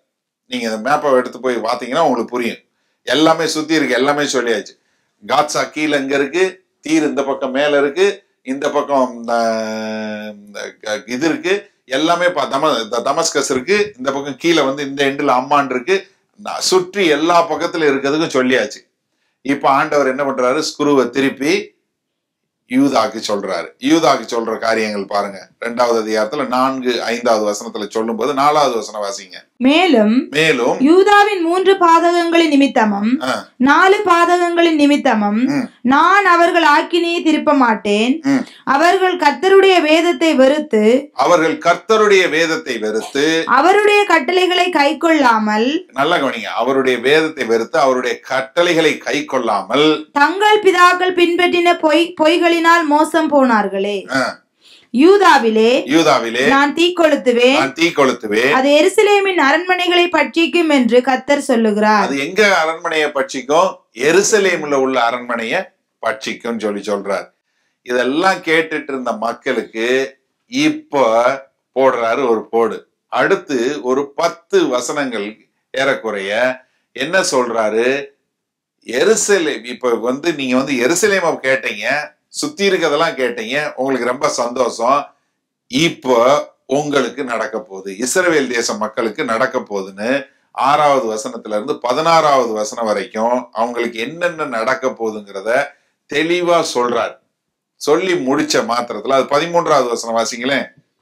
நீங்க இந்த மேப்பை எடுத்து போய் பார்த்தீங்கன்னா உங்களுக்கு புரியும் எல்லாமே சுத்தி இருக்கு எல்லாமே சொல்லியாச்சு காட்சா கீழே இங்க இருக்கு தீர் இந்த பக்கம் மேல இருக்கு இந்த பக்கம் ஆஹ், இந்த க- இது இருக்கு எல்லாமே பா- தம த- தமஸ்கஸ் இருக்கு இந்த பக்கம் கீழே வந்து இந்த எண்டில் அம்மான் இருக்கு ந- சுற்றி எல்லா பக்கத்துல இருக்கிறதுக்கும் சொல்லியாச்சு இப்ப ஆண்டவர் என்ன பண்றாரு ஸ்குருவை திருப்பி யூதாக்கு சொல்றாரு யூதாக்கு சொல்ற காரியங்கள் பாருங்க ரெண்டாவது அதிகாரத்துல நான்கு ஐந்தாவது வசனத்துல சொல்லும்போது நாலாவது வசனம் வாசிங்க மேலும் மேலும் யூதாவின் மூன்று பாதகங்களின் நிமித்தமும் ஆ, நாலு பாதகங்களின் நிமித்தமும் ம். நான் அவர்கள் ஆக்கினியை திருப்ப மாட்டேன் ம். அவர்கள் கர்த்தருடைய வேதத்தை வெறுத்து அவர்கள் கர்த்தருடைய வேதத்தை வெறுத்து அவருடைய கட்டளைகளை கைக்கொள்ளாமல் நல்ல கவனிங்க அவருடைய வேதத்தை வெறுத்து அவருடைய கட்டளைகளை கை கொள்ளாமல் தங்கள் பிதாக்கள் பின்பற்றின பொய் பொய்களினால் மோசம் போனார்களே ஆ, யூதாவிலே யூதாவிலே நான் தீ கொளுத்துவேன் நான் தீ கொளுத்துவேன் அது எருசலேமின் அரண்மனைகளை பட்சிக்கும் என்று கத்தர் சொல்லுகிறார் அது எங்க அரண்மனையை பட்சிக்கும் எருசலேம்ல உள்ள அரண்மனையை பட்சிக்கும் சொல்லி சொல்றார் இதெல்லாம் கேட்டுட்டு இருந்த மக்களுக்கு இப்ப போடுறாரு ஒரு போடு அடுத்து ஒரு பத்து வசனங்கள் ஏறக்குறைய என்ன சொல்றாரு எருசலேம் இப்ப வந்து நீங்க வந்து எருசலேமை கேட்டீங்க சுத்தி இருக்கிறதெல்லாம் கேட்டீங்க உங்களுக்கு ரொம்ப சந்தோஷம் இப்போ உங்களுக்கு நடக்க போகுது இஸ்ரவேல் தேச மக்களுக்கு நடக்க போகுதுன்னு ஆறாவது வசனத்துல இருந்து பதினாறாவது வசனம் வரைக்கும் அவங்களுக்கு என்னென்ன நடக்க போகுதுங்கிறத தெளிவா சொல்றார் சொல்லி முடிச்ச மாத்திரத்துல அது பதிமூன்றாவது வசனம் வாசிங்களேன்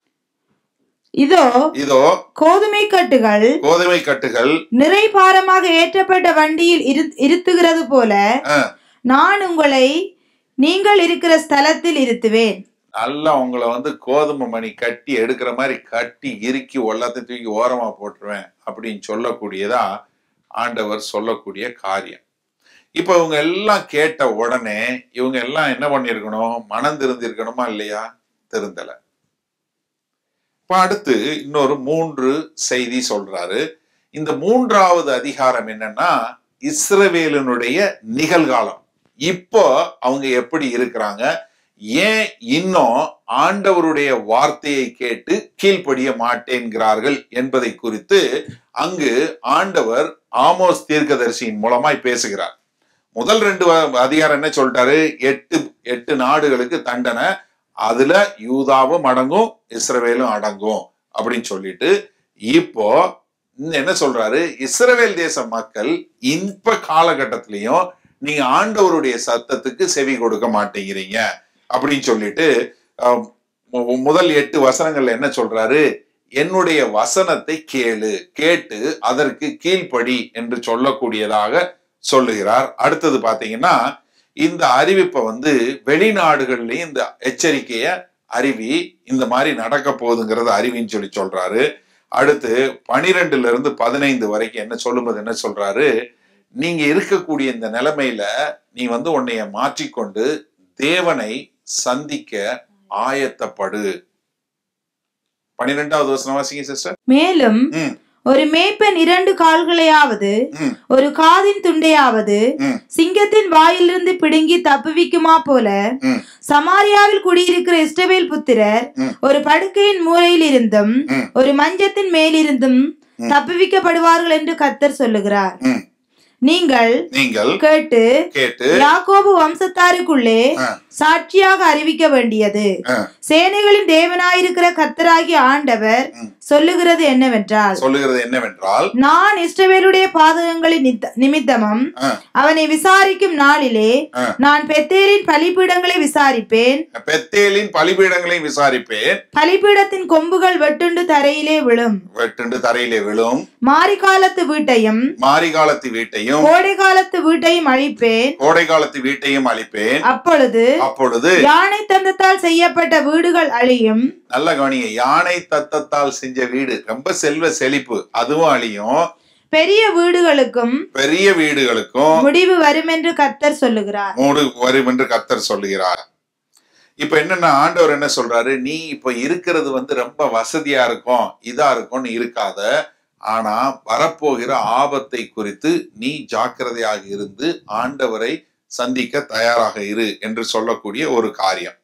இதோ இதோ கோதுமை கட்டுகள் கோதுமை கட்டுகள் நிறை பாரமாக ஏற்றப்பட்ட வண்டியில் இரு- இருத்துகிறது போல ஆ, நான் உங்களை நீங்கள் இருக்கிற ஸ்தலத்தில் இருத்துவேன் நல்லா உங்களை வந்து கோதுமை மணி கட்டி எடுக்கிற மாதிரி கட்டி இறுக்கி எல்லாத்தையும் தூக்கி ஓரமா போட்டுருவேன் அப்படின்னு சொல்லக்கூடியதா ஆண்டவர் சொல்லக்கூடிய காரியம் இப்ப இவங்க எல்லாம் கேட்ட உடனே இவங்க எல்லாம் என்ன பண்ணிருக்கணும் மனம் திருந்திருக்கணுமா இல்லையா திருந்தல இப்ப அடுத்து இன்னொரு மூன்று செய்தி சொல்றாரு இந்த மூன்றாவது அதிகாரம் என்னன்னா இஸ்ரவேலினுடைய நிகழ்காலம் இப்போ அவங்க எப்படி இருக்கிறாங்க ஏன் இன்னும் ஆண்டவருடைய வார்த்தையை கேட்டு கீழ்ப்படிய மாட்டேன்கிறார்கள் என்பதை குறித்து அங்கு ஆண்டவர் ஆமோஸ் தீர்க்கதரிசியின் மூலமாய் பேசுகிறார் முதல் ரெண்டு வ- அதிகாரம் என்ன சொல்லிட்டாரு எட்டு எட்டு நாடுகளுக்கு தண்டனை அதுல யூதாவும் அடங்கும் இஸ்ரவேலும் அடங்கும் அப்படின்னு சொல்லிட்டு இப்போ இன்னும் என்ன சொல்றாரு இஸ்ரவேல் தேச மக்கள் இப்ப காலகட்டத்திலையும் நீங்க ஆண்டவருடைய சத்தத்துக்கு செவி கொடுக்க மாட்டேங்கிறீங்க அப்படின்னு சொல்லிட்டு அஹ், மு- முதல் எட்டு வசனங்கள்ல என்ன சொல்றாரு என்னுடைய வசனத்தை கேளு கேட்டு அதற்கு கீழ்ப்படி என்று சொல்லக்கூடியதாக சொல்லுகிறார் அடுத்தது பாத்தீங்கன்னா இந்த அறிவிப்பை வந்து வெளிநாடுகள்லயும் இந்த எச்சரிக்கைய அறிவி இந்த மாதிரி நடக்க போகுதுங்கிறத அறிவின்னு சொல்லி சொல்றாரு அடுத்து பனிரெண்டுல இருந்து பதினைந்து வரைக்கும் என்ன சொல்லும்போது என்ன சொல்றாரு நீங்க இருக்கக்கூடிய இந்த நிலைமையில நீ வந்து உன்னைய மாற்றிக்கொண்டு தேவனை சந்திக்க ஆயத்தப்படு பனிரெண்டாவது வசனம் வாசிங்க சிஸ்டர் மேலும் ம். ஒரு மேய்ப்பன் இரண்டு கால்களையாவது ம். ஒரு காதின் துண்டையாவது ம். சிங்கத்தின் வாயிலிருந்து பிடுங்கி தப்புவிக்குமா போல ம். சமாரியாவில் குடியிருக்கிற இஸ்ரவேல் புத்திரர் ம். ஒரு படுக்கையின் மூலையில் இருந்தும் ம். ஒரு மஞ்சத்தின் மேலிருந்தும் ம். தப்புவிக்கப்படுவார்கள் என்று கத்தர் சொல்லுகிறார் ம். நீங்கள் நீங்கள் கேட்டு கேட்டு யாக்கோபு வம்சத்தாருக்குள்ளே ஆ. சாட்சியாக அறிவிக்க வேண்டியது ஆ. சேனைகளின் தேவனாயிருக்கிற கத்தராகிய ஆண்டவர் ம். சொல்லுகிறது என்னவென்றால் சொல்லுகிறது என்னவென்றால் நான் இஸ்ரவேலுடைய பாதகங்களின் நித்த- நிமித்தமும் ஆ. அவனை விசாரிக்கும் நாளிலே ஆ. நான் பெத்தேரின் பலிபீடங்களை விசாரிப்பேன் பெத்தேலின் பலிபீடங்களை விசாரிப்பேன் பலிபீடத்தின் கொம்புகள் வெட்டுண்டு தரையிலே விழும் வெட்டுண்டு தரையிலே விழும் மாரிகாலத்து வீட்டையும் மாரிகாலத்து வீட்டையும் கோடை காலத்து வீட்டையும் அழிப்பேன் கோடை காலத்து வீட்டையும் அழிப்பேன் அப்பொழுது அப்பொழுது யானை தந்தத்தால் செய்யப்பட்ட வீடுகள் அழியும் நல்ல கவனிங்க யானை தத்தத்தால் செஞ்ச வீடு ரொம்ப செல்வ செழிப்பு அதுவும் அழியும் பெரிய வீடுகளுக்கும் பெரிய வீடுகளுக்கும் முடிவு வரும் என்று கர்த்தர் சொல்லுகிறார் மூடு வரும் என்று கர்த்தர் சொல்லுகிறார் இப்ப என்னன்னா ஆண்டவர் என்ன சொல்றாரு நீ இப்ப இருக்கிறது வந்து ரொம்ப வசதியா இருக்கும் இதா இருக்கும்னு இருக்காத ஆனா வரப்போகிற ஆபத்தை குறித்து நீ ஜாக்கிரதையாக இருந்து ஆண்டவரை சந்திக்க தயாராக இரு என்று சொல்லக்கூடிய ஒரு காரியம்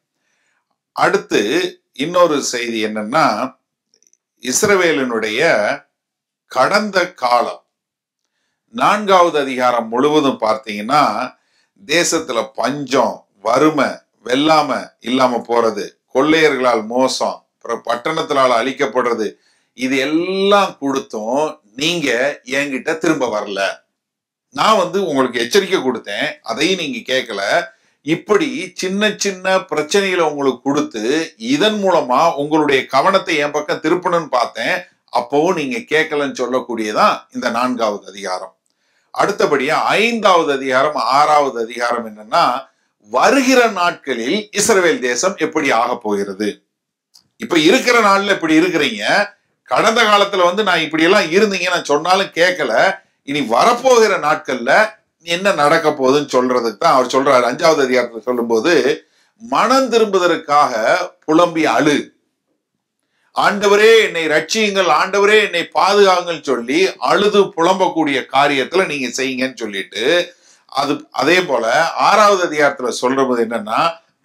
அடுத்து இன்னொரு செய்தி என்னன்னா இஸ்ரவேலினுடைய கடந்த காலம் நான்காவது அதிகாரம் முழுவதும் பார்த்தீங்கன்னா தேசத்துல பஞ்சம் வறுமை வெல்லாம இல்லாம போறது கொள்ளையர்களால் மோசம் அப்புறம் பட்டணத்தினால அழிக்கப்படுறது இது எல்லாம் கொடுத்தும் நீங்க என்கிட்ட திரும்ப வரல நான் வந்து உங்களுக்கு எச்சரிக்கை கொடுத்தேன் அதையும் நீங்க கேட்கல இப்படி சின்ன சின்ன பிரச்சனைகளை உங்களுக்கு கொடுத்து இதன் மூலமா உங்களுடைய கவனத்தை என் பக்கம் திருப்பணும்னு பார்த்தேன் அப்பவும் நீங்க கேட்கலன்னு சொல்லக்கூடியதான் இந்த நான்காவது அதிகாரம் அடுத்தபடியா ஐந்தாவது அதிகாரம் ஆறாவது அதிகாரம் என்னன்னா வருகிற நாட்களில் இஸ்ரவேல் தேசம் எப்படி ஆக போகிறது இப்ப இருக்கிற நாள்ல இப்படி இருக்கிறீங்க கடந்த காலத்துல வந்து நான் இப்படி எல்லாம் இருந்தீங்க நான் சொன்னாலும் கேட்கல இனி வரப்போகிற நாட்கள்ல என்ன நடக்க போகுதுன்னு சொல்றதுக்கு தான் அவர் சொல்றாரு அஞ்சாவது அதிகாரத்துல சொல்லும்போது மனம் திரும்புவதற்காக புலம்பி அழு ஆண்டவரே என்னை ரட்சியுங்கள் ஆண்டவரே என்னை பாதுகாங்கள் சொல்லி அழுது புலம்பக்கூடிய காரியத்துல நீங்க செய்யுங்கன்னு சொல்லிட்டு அது அதே போல ஆறாவது அதிகாரத்துல சொல்றது என்னன்னா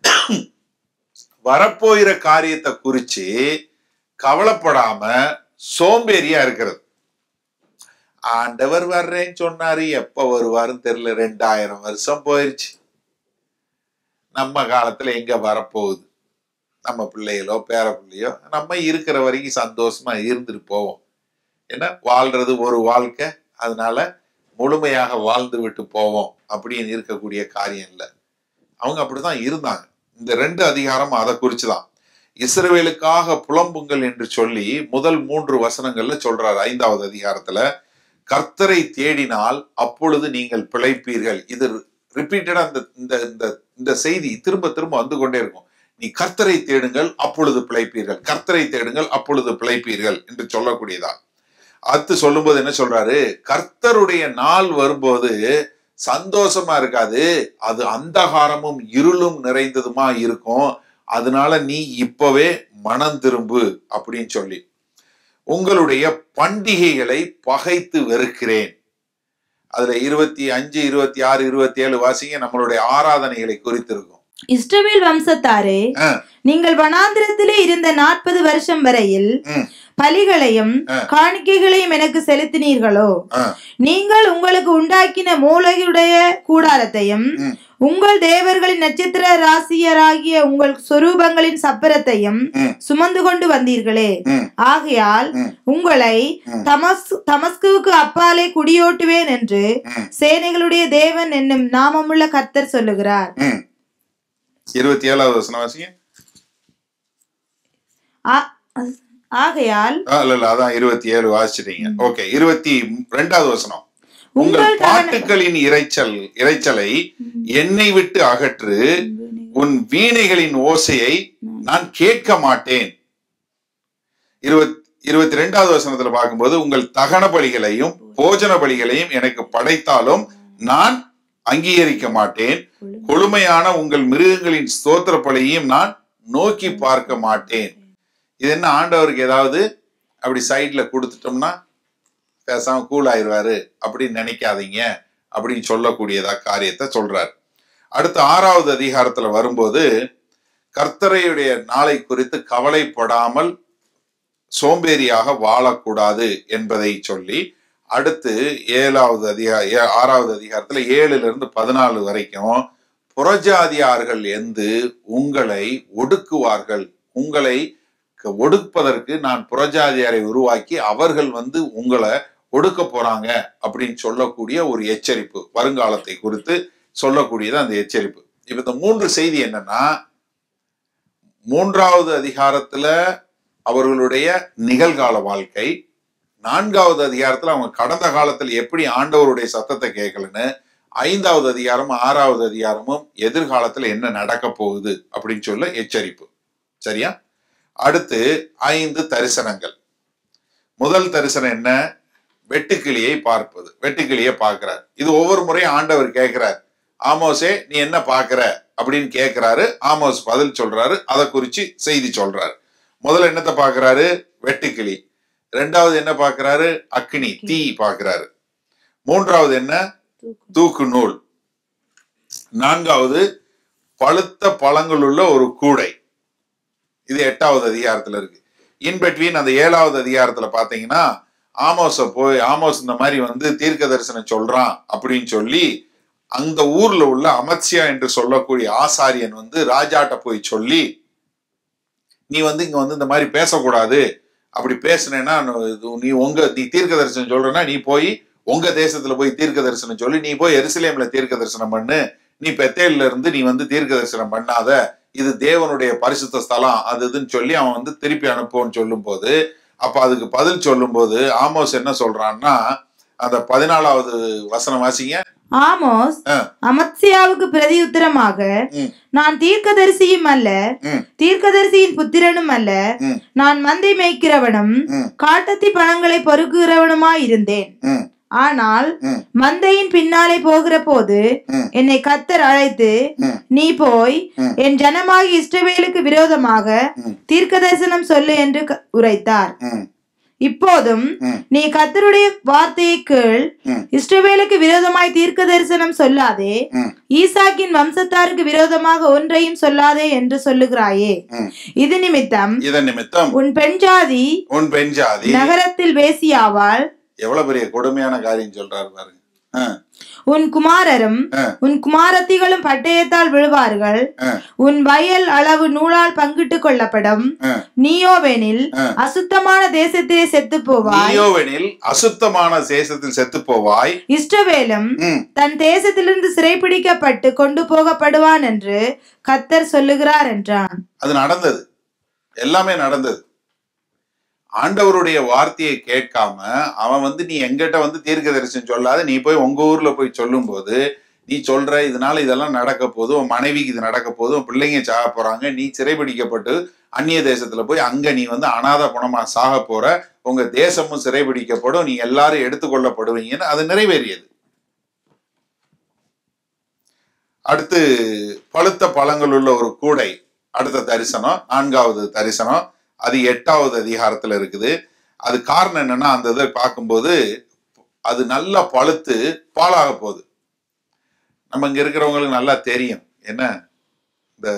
வரப்போகிற காரியத்தை குறிச்சு கவலைப்படாம சோம்பேறியா இருக்கிறது ஆண்டவர் வர்றேன்னு சொன்னாரு எப்ப வருவாருன்னு தெரியல ரெண்டாயிரம் வருஷம் போயிருச்சு நம்ம காலத்துல எங்க வரப்போகுது நம்ம பிள்ளைகளோ பேர பிள்ளையோ நம்ம இருக்கிற வரைக்கும் சந்தோஷமா இருந்துட்டு போவோம் ஏன்னா வாழ்றது ஒரு வாழ்க்கை அதனால முழுமையாக வாழ்ந்து விட்டு போவோம் அப்படின்னு இருக்கக்கூடிய காரியம் இல்லை அவங்க அப்படிதான் இருந்தாங்க இந்த ரெண்டு அதிகாரம் அதை குறிச்சுதான் இஸ்ரவேலுக்காக புலம்புங்கள் என்று சொல்லி முதல் மூன்று வசனங்கள்ல சொல்றாரு ஐந்தாவது அதிகாரத்துல கர்த்தரை தேடினால் அப்பொழுது நீங்கள் பிழைப்பீர்கள் இது ரிப்பீட்டடா இந்த இந்த இந்த இந்த செய்தி திரும்ப திரும்ப வந்து கொண்டே இருக்கும் நீ கர்த்தரை தேடுங்கள் அப்பொழுது பிழைப்பீர்கள் கர்த்தரை தேடுங்கள் அப்பொழுது பிழைப்பீர்கள் என்று சொல்லக்கூடியதா அடுத்து சொல்லும்போது என்ன சொல்றாரு கர்த்தருடைய நாள் வரும்போது சந்தோஷமா இருக்காது அது அந்தகாரமும் இருளும் நிறைந்ததுமா இருக்கும் அதனால நீ இப்பவே மனம் திரும்பு அப்படின்னு சொல்லி உங்களுடைய பண்டிகைகளை பகைத்து வெறுக்கிறேன் அதுல இருபத்தி அஞ்சு இருபத்தி ஆறு இருபத்தி ஏழு வாசிங்க நம்மளுடைய ஆராதனைகளை குறித்திருக்கும் இஸ்ரவேல் வம்சத்தாரே ஆ. நீங்கள் வனாந்திரத்திலே இருந்த நாற்பது வருஷம் வரையில் ம். பலிகளையும் ஆ. காணிக்கைகளையும் எனக்கு செலுத்தினீர்களோ ஆ. நீங்கள் உங்களுக்கு உண்டாக்கின மூலகையுடைய கூடாரத்தையும் ம். உங்கள் தேவர்களின் நட்சத்திர ராசியராகிய உங்கள் சொரூபங்களின் சப்பரத்தையும் ம். சுமந்து கொண்டு வந்தீர்களே ம், ஆகையால் ம். உங்களை ம். தமஸ் தமஸ்குவுக்கு அப்பாலே குடியோட்டுவேன் என்று ம். சேனைகளுடைய தேவன் என்னும் நாமமுள்ள கர்த்தர் சொல்லுகிறார் ம். இருபத்தி ஏழாவது வசனம் வாசிங்க ஆ- ஆகையால் ஆ, இல்ல இல்ல அதான் இருபத்தி ஏழு வாசிச்சிட்டீங்க ஓகே இருபத்தி ரெண்டாவது வசனம் உங்கள் உங்கள் தகன- பாட்டுகளின் இரைச்சல் இரைச்சலை என்னை விட்டு அகற்று உன் வீணைகளின் ஓசையை நான் கேட்க மாட்டேன் இருபத் இருபத்தி ரெண்டாவது வசனத்துல பார்க்கும்போது உங்கள் தகன பலிகளையும் போஜன பலிகளையும் எனக்கு படைத்தாலும் நான் அங்கீகரிக்க மாட்டேன் கொழுமையான உங்கள் மிருகங்களின் ஸ்தோத்திர பலியையும் நான் நோக்கி பார்க்க மாட்டேன் இது என்ன ஆண்டவருக்கு ஏதாவது அப்படி சைட்ல கொடுத்துட்டோம்னா பேசாம கூல் ஆயிடுவாரு அப்படின்னு நினைக்காதீங்க அப்படின்னு சொல்லக்கூடியதா காரியத்தை சொல்றார் அடுத்து ஆறாவது அதிகாரத்துல வரும்போது கர்த்தரையுடைய நாளை குறித்து கவலைப்படாமல் சோம்பேறியாக வாழக்கூடாது என்பதை சொல்லி அடுத்து ஏழாவது அதிகார ஏ- ஆறாவது அதிகாரத்துல ஏழுல இருந்து பதினாலு வரைக்கும் புறஜாதியார்கள் எந்து உங்களை ஒடுக்குவார்கள் உங்களை க- ஒடுப்பதற்கு நான் புறஜாதியாரை உருவாக்கி அவர்கள் வந்து உங்களை ஒடுக்க போறாங்க அப்படின்னு சொல்லக்கூடிய ஒரு எச்சரிப்பு வருங்காலத்தை குறித்து சொல்லக்கூடியது அந்த எச்சரிப்பு இப்ப இந்த மூன்று செய்தி என்னன்னா மூன்றாவது அதிகாரத்துல அவர்களுடைய நிகழ்கால வாழ்க்கை நான்காவது அதிகாரத்துல அவங்க கடந்த காலத்தில் எப்படி ஆண்டவருடைய சத்தத்தை கேட்கலன்னு ஐந்தாவது அதிகாரம் ஆறாவது அதிகாரமும் எதிர்காலத்துல என்ன நடக்க போகுது அப்படின்னு சொல்ல எச்சரிப்பு சரியா அடுத்து ஐந்து தரிசனங்கள் முதல் தரிசனம் என்ன வெட்டுக்கிளியை பார்ப்பது வெட்டுக்கிளியை பார்க்கிறார் இது ஒவ்வொரு முறையும் ஆண்டவர் கேட்கிறார் ஆமோஸே நீ என்ன பார்க்கிற அப்படின்னு கேட்கிறாரு ஆமோஸ் பதில் சொல்றாரு அதை குறிச்சு செய்தி சொல்றாரு முதல்ல என்னத்தை பார்க்கறாரு வெட்டுக்கிளி ரெண்டாவது என்ன பார்க்கறாரு அக்னி தீ பார்க்கறாரு மூன்றாவது என்ன தூக்கு நூல் நான்காவது பழுத்த பழங்கள் உள்ள ஒரு கூடை இது எட்டாவது அதிகாரத்துல இருக்கு இன் பிட்வீன் அந்த ஏழாவது அதிகாரத்துல பாத்தீங்கன்னா ஆமோஸ போய் ஆமோஸ் இந்த மாதிரி வந்து தீர்க்க தரிசனம் சொல்றான் அப்படின்னு சொல்லி அந்த ஊர்ல உள்ள அமத்சியா என்று சொல்லக்கூடிய ஆசாரியன் வந்து ராஜாட்ட போய் சொல்லி நீ வந்து இங்க வந்து இந்த மாதிரி பேசக்கூடாது அப்படி பேசுனேன்னா நீ உங்க நீ தீர்க்க தரிசனம் சொல்றேன்னா நீ போய் உங்க தேசத்துல போய் தீர்க்க தரிசனம் சொல்லி நீ போய் எருசலேம்ல தீர்க்க தரிசனம் பண்ணு நீ பெத்தேல்ல இருந்து நீ வந்து தீர்க்க தரிசனம் பண்ணாத இது தேவனுடைய பரிசுத்த ஸ்தலம் அது இதுன்னு சொல்லி அவன் வந்து திருப்பி அனுப்புவோன்னு சொல்லும் போது அப்ப அதுக்கு பதில் சொல்லும் போது ஆமோஸ் என்ன சொல்றான்னா அந்த பதினாலாவது வசனம் வாசிங்க ஆமோஸ் ஆ. அமத்சியாவுக்கு பிரதியுத்தரமாக ம். நான் தீர்க்கதரிசியும் அல்ல ம். தீர்க்கதரிசியின் புத்திரனும் அல்ல ம். நான் மந்தை மேய்க்கிறவனும் ம். காட்டத்தி பழங்களை பொறுக்குகிறவனுமாய் இருந்தேன் ம், ஆனால் ம். மந்தையின் பின்னாலே போகிற போது ம். என்னை கத்தர் அழைத்து ம். நீ போய் ம். என் ஜனமாகி இஷ்டவேலுக்கு விரோதமாக ம். தீர்க்கதரிசனம் சொல்லு என்று க- உரைத்தார் ம், இப்போதும் ம். நீ கத்தருடைய வார்த்தையை கேள் ம். இஷ்டவேலுக்கு விரோதமாய் தீர்க்க தரிசனம் சொல்லாதே ம். ஈசாக்கின் வம்சத்தாருக்கு விரோதமாக ஒன்றையும் சொல்லாதே என்று சொல்லுகிறாயே ம். இது நிமித்தம் இதன் நிமித்தம் உன் பெண் ஜாதி உன் பெண் ஜாதி நகரத்தில் வேசியாவாள் எவ்வளவு பெரிய கொடுமையான காரியம் சொல்றாரு பாருங்க ஆ, உன் குமாரரும் ஆ. உன் குமாரத்திகளும் பட்டயத்தால் விழுவார்கள் ஆ, உன் வயல் அளவு நூலால் பங்கிட்டுக் கொள்ளப்படும் ஆ. நீயோவெனில் ஆ. அசுத்தமான தேசத்திலே செத்து போவாய் நீயோவெனில் அசுத்தமான தேசத்தில் செத்து போவாய் இஷ்டவேலும் ம், தன் தேசத்திலிருந்து சிறைபிடிக்கப்பட்டு கொண்டு போகப்படுவான் என்று கத்தர் சொல்லுகிறார் என்றான் அது நடந்தது எல்லாமே நடந்தது ஆண்டவருடைய வார்த்தையை கேட்காம அவன் வந்து நீ எங்கிட்ட வந்து தீர்க்க தரிசனம் சொல்லாத நீ போய் உங்க ஊர்ல போய் சொல்லும்போது நீ சொல்ற இதனால இதெல்லாம் நடக்க போகுது உன் மனைவிக்கு இது நடக்க போகுது உன் பிள்ளைங்க சாக போறாங்க நீ சிறைபிடிக்கப்பட்டு அந்நிய தேசத்துல போய் அங்க நீ வந்து அனாத குணமா சாக போற உங்க தேசமும் சிறைபிடிக்கப்படும் நீ எல்லாரும் எடுத்துக்கொள்ளப்படுவீங்கன்னு அது நிறைவேறியது அடுத்து பழுத்த பழங்கள் உள்ள ஒரு கூடை அடுத்த தரிசனம் நான்காவது தரிசனம் அது எட்டாவது அதிகாரத்துல இருக்குது அது காரணம் என்னன்னா அந்த இதை பார்க்கும்போது அது நல்லா பழுத்து பாழாக போகுது நம்ம இங்க இருக்கிறவங்களுக்கு நல்லா தெரியும் என்ன இந்த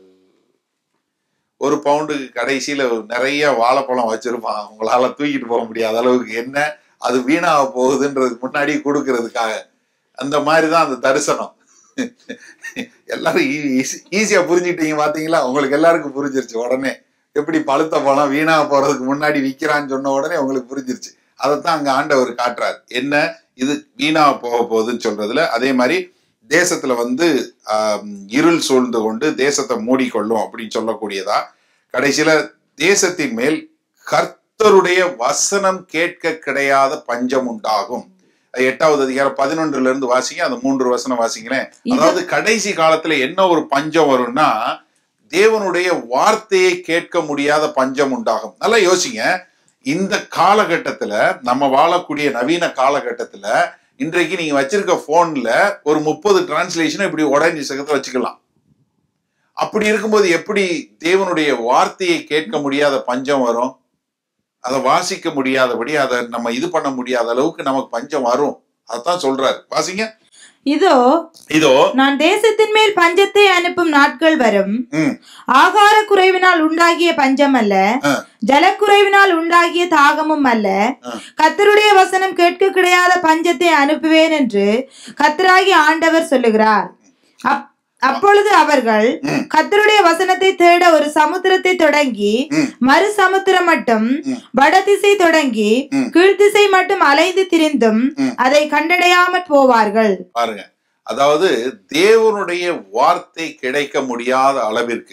ஒரு பவுண்டுக்கு கடைசியில நிறைய வாழைப்பழம் வச்சிருப்பான் உங்களால தூக்கிட்டு போக முடியாத அளவுக்கு என்ன அது வீணாக போகுதுன்றதுக்கு முன்னாடி கொடுக்கறதுக்காக அந்த மாதிரி தான் அந்த தரிசனம் எல்லாரும் ஈஸியா புரிஞ்சுக்கிட்டீங்க பாத்தீங்களா உங்களுக்கு எல்லாருக்கும் புரிஞ்சிருச்சு உடனே எப்படி பழுத்த பழம் வீணா போறதுக்கு முன்னாடி விக்கிறான்னு சொன்ன உடனே உங்களுக்கு புரிஞ்சிருச்சு அதைத்தான் அங்க ஆண்டவர் காட்டுறார் என்ன இது வீணா போக போகுதுன்னு சொல்றதுல அதே மாதிரி தேசத்துல வந்து ஆம், இருள் சூழ்ந்து கொண்டு தேசத்தை மூடிக்கொள்ளும் அப்படின்னு சொல்லக்கூடியதா கடைசியில தேசத்தின் மேல் கர்த்தருடைய வசனம் கேட்க கிடையாத பஞ்சம் உண்டாகும் அது எட்டாவது அதிகாரம் பதினொன்றுல இருந்து வாசிங்க அந்த மூன்று வசனம் வாசிங்களேன் இது- அதாவது கடைசி காலத்துல என்ன ஒரு பஞ்சம் வரும்னா தேவனுடைய வார்த்தையை கேட்க முடியாத பஞ்சம் உண்டாகும் நல்லா யோசிங்க இந்த காலகட்டத்துல நம்ம வாழக்கூடிய நவீன காலகட்டத்துல இன்றைக்கு நீங்க வச்சிருக்க போன்ல ஒரு முப்பது டிரான்ஸ்லேஷன் இப்படி உடனே சகத்தை வச்சுக்கலாம் அப்படி இருக்கும்போது எப்படி தேவனுடைய வார்த்தையை கேட்க முடியாத பஞ்சம் வரும் அதை வாசிக்க முடியாதபடி அதை நம்ம இது பண்ண முடியாத அளவுக்கு நமக்கு பஞ்சம் வரும் அதான் சொல்றாரு வாசிங்க இதோ இதோ நான் தேசத்தின் மேல் பஞ்சத்தை அனுப்பும் நாட்கள் வரும் ம், ஆகார குறைவினால் உண்டாகிய பஞ்சம் அல்ல ஆ. ஜலக்குறைவினால் உண்டாகிய தாகமும் அல்ல ஆ. கத்தருடைய வசனம் கேட்க கிடையாத பஞ்சத்தை அனுப்புவேன் என்று கத்தராகி ஆண்டவர் சொல்லுகிறார் அப்- அப்பொழுது அவர்கள் ம். கத்தருடைய வசனத்தை தேட ஒரு சமுத்திரத்தை தொடங்கி ம். மறு சமுத்திரம் மட்டும் ம். வடதிசை தொடங்கி ம். கீழ்த்திசை மட்டும் அலைந்து திரிந்தும் ம். அதை கண்டடையாமற் போவார்கள் பாருங்க அதாவது தேவனுடைய வார்த்தை கிடைக்க முடியாத அளவிற்கு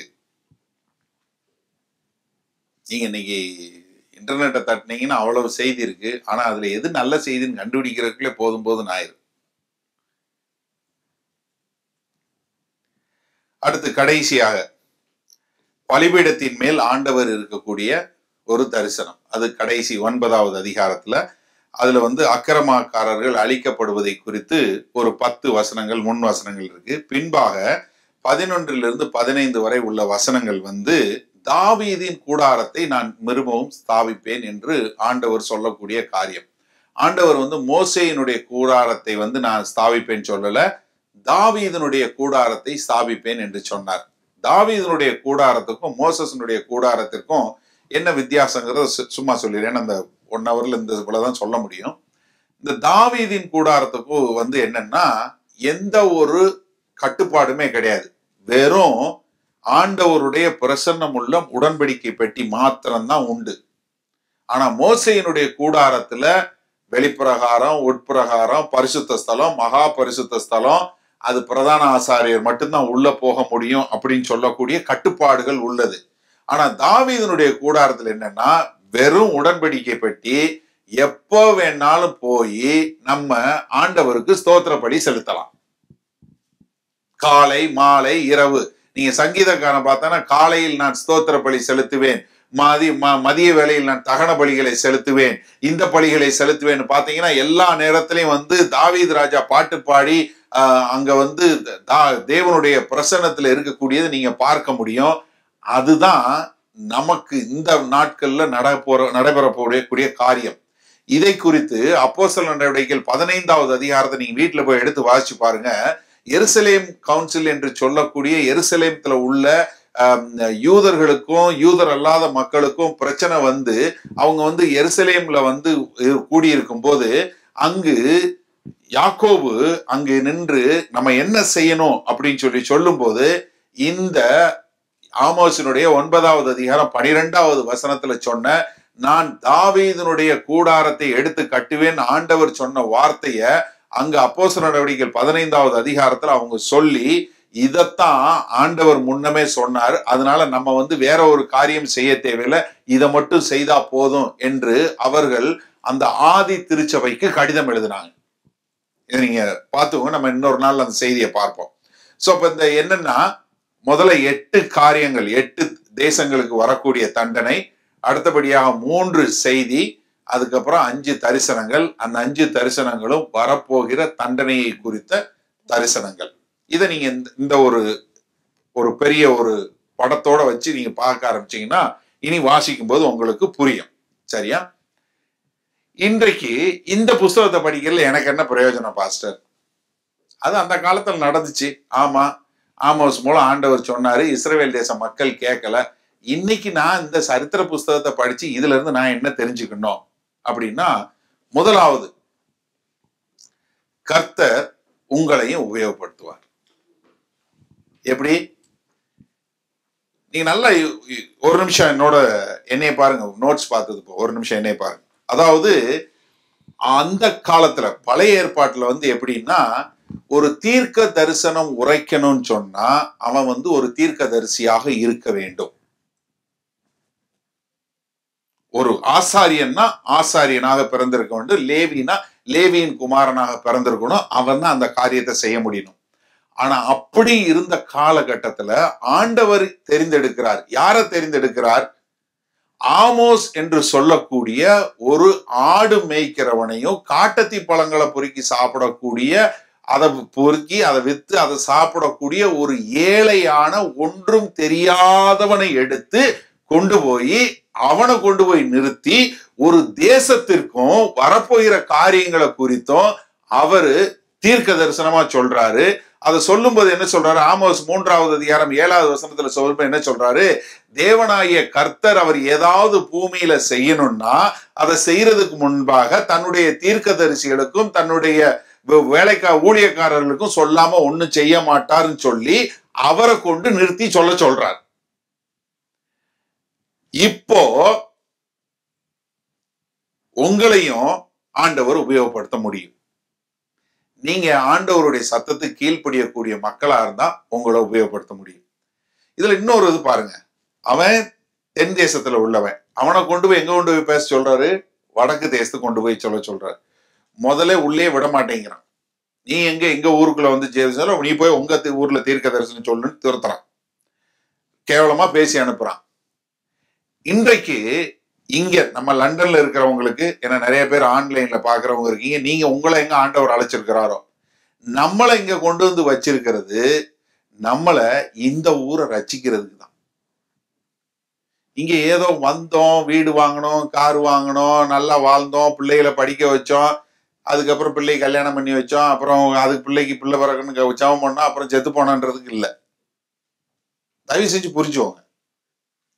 நீங்க இன்னைக்கு இன்டர்நெட்டை தட்டினீங்கன்னா அவ்வளவு செய்தி இருக்கு ஆனா அதுல எது நல்ல செய்தின்னு கண்டுபிடிக்கிறதுக்குள்ளே போதும் போதும் ஆயிரும் அடுத்து கடைசியாக பலிபீடத்தின் மேல் ஆண்டவர் இருக்கக்கூடிய ஒரு தரிசனம் அது கடைசி ஒன்பதாவது அதிகாரத்துல அதுல வந்து அக்கிரமக்காரர்கள் அழிக்கப்படுவதை குறித்து ஒரு பத்து வசனங்கள் முன் வசனங்கள் இருக்கு பின்பாக பதினொன்றிலிருந்து பதினைந்து வரை உள்ள வசனங்கள் வந்து தாவீதின் கூடாரத்தை நான் மிருபவும் ஸ்தாபிப்பேன் என்று ஆண்டவர் சொல்லக்கூடிய காரியம் ஆண்டவர் வந்து மோசேயினுடைய கூடாரத்தை வந்து நான் ஸ்தாபிப்பேன் சொல்லல தாவீதனுடைய கூடாரத்தை ஸ்தாபிப்பேன் என்று சொன்னார் தாவீதனுடைய கூடாரத்துக்கும் மோசஸனுடைய கூடாரத்திற்கும் என்ன வித்தியாசங்கிறத சு- சும்மா சொல்லிடுறேன் அந்த ஒன் ஹவர்ல இந்த இவ்வளவுதான் சொல்ல முடியும் இந்த தாவீதின் கூடாரத்துக்கும் வந்து என்னன்னா எந்த ஒரு கட்டுப்பாடுமே கிடையாது வெறும் ஆண்டவருடைய பிரசன்னம் உள்ள உடன்படிக்கை பெட்டி மாத்திரம்தான் உண்டு ஆனா மோசையினுடைய கூடாரத்துல வெளிப்பிரகாரம் உட்பிரகாரம் பரிசுத்த ஸ்தலம் மகா பரிசுத்த ஸ்தலம் அது பிரதான ஆசாரியர் மட்டும்தான் உள்ள போக முடியும் அப்படின்னு சொல்லக்கூடிய கட்டுப்பாடுகள் உள்ளது ஆனா தாவீதனுடைய கூடாரத்துல என்னன்னா வெறும் உடன்படிக்கை பெட்டி எப்போ வேணாலும் போய் நம்ம ஆண்டவருக்கு ஸ்தோத்திரப்படி செலுத்தலாம் காலை மாலை இரவு நீங்க சங்கீதக்காரன் பார்த்தோன்னா காலையில் நான் ஸ்தோத்திர பலி செலுத்துவேன் மதி ம- மதிய வேளையில் நான் தகன பலிகளை செலுத்துவேன் இந்த பலிகளை செலுத்துவேன் பாத்தீங்கன்னா எல்லா நேரத்திலையும் வந்து தாவீது ராஜா பாட்டு பாடி ஆஹ், அங்க வந்து தா- தேவனுடைய பிரசன்னத்துல இருக்கக்கூடியது நீங்க பார்க்க முடியும் அதுதான் நமக்கு இந்த நாட்கள்ல நடப்போற நடைபெற போடக்கூடிய காரியம் இதை குறித்து அப்போஸ்தலர் நடவடிக்கைகள் பதினைந்தாவது அதிகாரத்தை நீங்க வீட்டுல போய் எடுத்து வாசிச்சு பாருங்க எருசலேம் கவுன்சில் என்று சொல்லக்கூடிய எருசலேமத்துல உள்ள ஆம், யூதர்களுக்கும் யூதர் அல்லாத மக்களுக்கும் பிரச்சனை வந்து அவங்க வந்து எருசலேம்ல வந்து கூடியிருக்கும் போது அங்கு யாக்கோபு அங்கு நின்று நம்ம என்ன செய்யணும் அப்படின்னு சொல்லி சொல்லும்போது இந்த ஆமோசினுடைய ஒன்பதாவது அதிகாரம் பனிரெண்டாவது வசனத்துல சொன்ன நான் தாவீதனுடைய கூடாரத்தை எடுத்து கட்டுவேன் ஆண்டவர் சொன்ன வார்த்தைய அங்க அப்போஸ்தல நடவடிக்கைகள் பதினைந்தாவது அதிகாரத்துல அவங்க சொல்லி இதத்தான் ஆண்டவர் முன்னமே சொன்னார் அதனால நம்ம வந்து வேற ஒரு காரியம் செய்ய தேவையில்லை இதை மட்டும் செய்தா போதும் என்று அவர்கள் அந்த ஆதி திருச்சபைக்கு கடிதம் எழுதினாங்க இதை நீங்க பார்த்துக்கோங்க நம்ம இன்னொரு நாள் அந்த செய்தியை பார்ப்போம் சோ அப்ப இந்த என்னன்னா முதல்ல எட்டு காரியங்கள் எட்டு தேசங்களுக்கு வரக்கூடிய தண்டனை அடுத்தபடியாக மூன்று செய்தி அதுக்கப்புறம் அஞ்சு தரிசனங்கள் அந்த அஞ்சு தரிசனங்களும் வரப்போகிற தண்டனையை குறித்த தரிசனங்கள் இதை நீங்க இந்த- இந்த ஒரு ஒரு பெரிய ஒரு படத்தோட வச்சு நீங்க பார்க்க ஆரம்பிச்சீங்கன்னா இனி வாசிக்கும் போது உங்களுக்கு புரியும் சரியா இன்றைக்கு இந்த புஸ்தகத்தை படிக்கிறதுல எனக்கு என்ன பிரயோஜனம் பாஸ்டர் அது அந்த காலத்துல நடந்துச்சு ஆமா ஆமோஸ் மூலம் ஆண்டவர் சொன்னாரு இஸ்ரவேல் தேச மக்கள் கேட்கல இன்னைக்கு நான் இந்த சரித்திர புஸ்தகத்தை படிச்சு இதுல இருந்து நான் என்ன தெரிஞ்சுக்கணும் அப்படின்னா முதலாவது கர்த்தர் உங்களையும் உபயோகப்படுத்துவார் எப்படி நீங்க நல்லா இ- இ- ஒரு நிமிஷம் என்னோட என்னைய பாருங்க நோட்ஸ் பார்த்தது போ- ஒரு நிமிஷம் என்னைய பாருங்க அதாவது அந்த காலத்துல பழைய ஏற்பாட்டுல வந்து எப்படின்னா ஒரு தீர்க்க தரிசனம் உரைக்கணும்னு சொன்னா அவன் வந்து ஒரு தீர்க்க தரிசியாக இருக்க வேண்டும் ஒரு ஆசாரியன்னா ஆசாரியனாக பிறந்திருக்க வேண்டும் லேவினா லேவியின் குமாரனாக பிறந்திருக்கணும் அவன் தான் அந்த காரியத்தை செய்ய முடியணும் ஆனா அப்படி இருந்த காலகட்டத்துல ஆண்டவர் தெரிந்தெடுக்கிறார் யாரை தெரிந்தெடுக்கிறார் ஆமோஸ் என்று சொல்லக்கூடிய ஒரு ஆடு மேய்க்கிறவனையும் காட்டத்தி பழங்களை பொறுக்கி சாப்பிடக்கூடிய அதை பொறுக்கி அதை வித்து அதை சாப்பிடக்கூடிய ஒரு ஏழையான ஒன்றும் தெரியாதவனை எடுத்து கொண்டு போய் அவனை கொண்டு போய் நிறுத்தி ஒரு தேசத்திற்கும் வரப்போகிற காரியங்களை குறித்தும் அவரு தீர்க்க தரிசனமா சொல்றாரு அதை சொல்லும்போது என்ன சொல்றாரு ஆமோஸ் மூன்றாவது அதிகாரம் ஏழாவது வசனத்துல சொல்லும்போது என்ன சொல்றாரு தேவனாகிய கர்த்தர் அவர் ஏதாவது பூமியில செய்யணும்னா அதை செய்யறதுக்கு முன்பாக தன்னுடைய தீர்க்கதரிசிகளுக்கும் தன்னுடைய வே- வேலைக்கா ஊழியக்காரர்களுக்கும் சொல்லாம ஒண்ணும் செய்ய மாட்டாருன்னு சொல்லி அவரை கொண்டு நிறுத்தி சொல்ல சொல்றார் இப்போ உங்களையும் ஆண்டவர் உபயோகப்படுத்த முடியும் நீங்க ஆண்டவருடைய சத்தத்துக்கு கீழ்ப்படியக்கூடிய மக்களா இருந்தா உங்களை உபயோகப்படுத்த முடியும் இதுல இன்னொரு இது பாருங்க அவன் தென் தேசத்துல உள்ளவன் அவனை கொண்டு போய் எங்க கொண்டு போய் பேச சொல்றாரு வடக்கு தேசத்துக்கு கொண்டு போய் சொல்ல சொல்றாரு முதல்ல உள்ளே விட மாட்டேங்கிறான் நீ எங்க எங்க ஊருக்குள்ள வந்து ஜெயிச்சாலும் நீ போய் உங்க தி- ஊர்ல தீர்க்க தரிசனம் சொல்லுன்னு துரத்துறான் கேவலமா பேசி அனுப்புறான் இன்றைக்கு இங்க நம்ம லண்டன்ல இருக்கிறவங்களுக்கு ஏன்னா நிறைய பேர் ஆன்லைன்ல பாக்குறவங்க இருக்கீங்க நீங்க உங்களை எங்க ஆண்டவர் அழைச்சிருக்கிறாரோ நம்மளை இங்க கொண்டு வந்து வச்சிருக்கிறது நம்மளை இந்த ஊரை ரச்சிக்கிறதுக்கு தான் இங்க ஏதோ வந்தோம் வீடு வாங்கினோம் கார் வாங்கினோம் நல்லா வாழ்ந்தோம் பிள்ளைகளை படிக்க வச்சோம் அதுக்கப்புறம் பிள்ளை கல்யாணம் பண்ணி வச்சோம் அப்புறம் அதுக்கு பிள்ளைக்கு பிள்ளை பிறகுன்னு ஜெபம் பண்ணோம் அப்புறம் செத்து போனான்றதுக்கு இல்லை தயவு செஞ்சு புரிஞ்சுவோங்க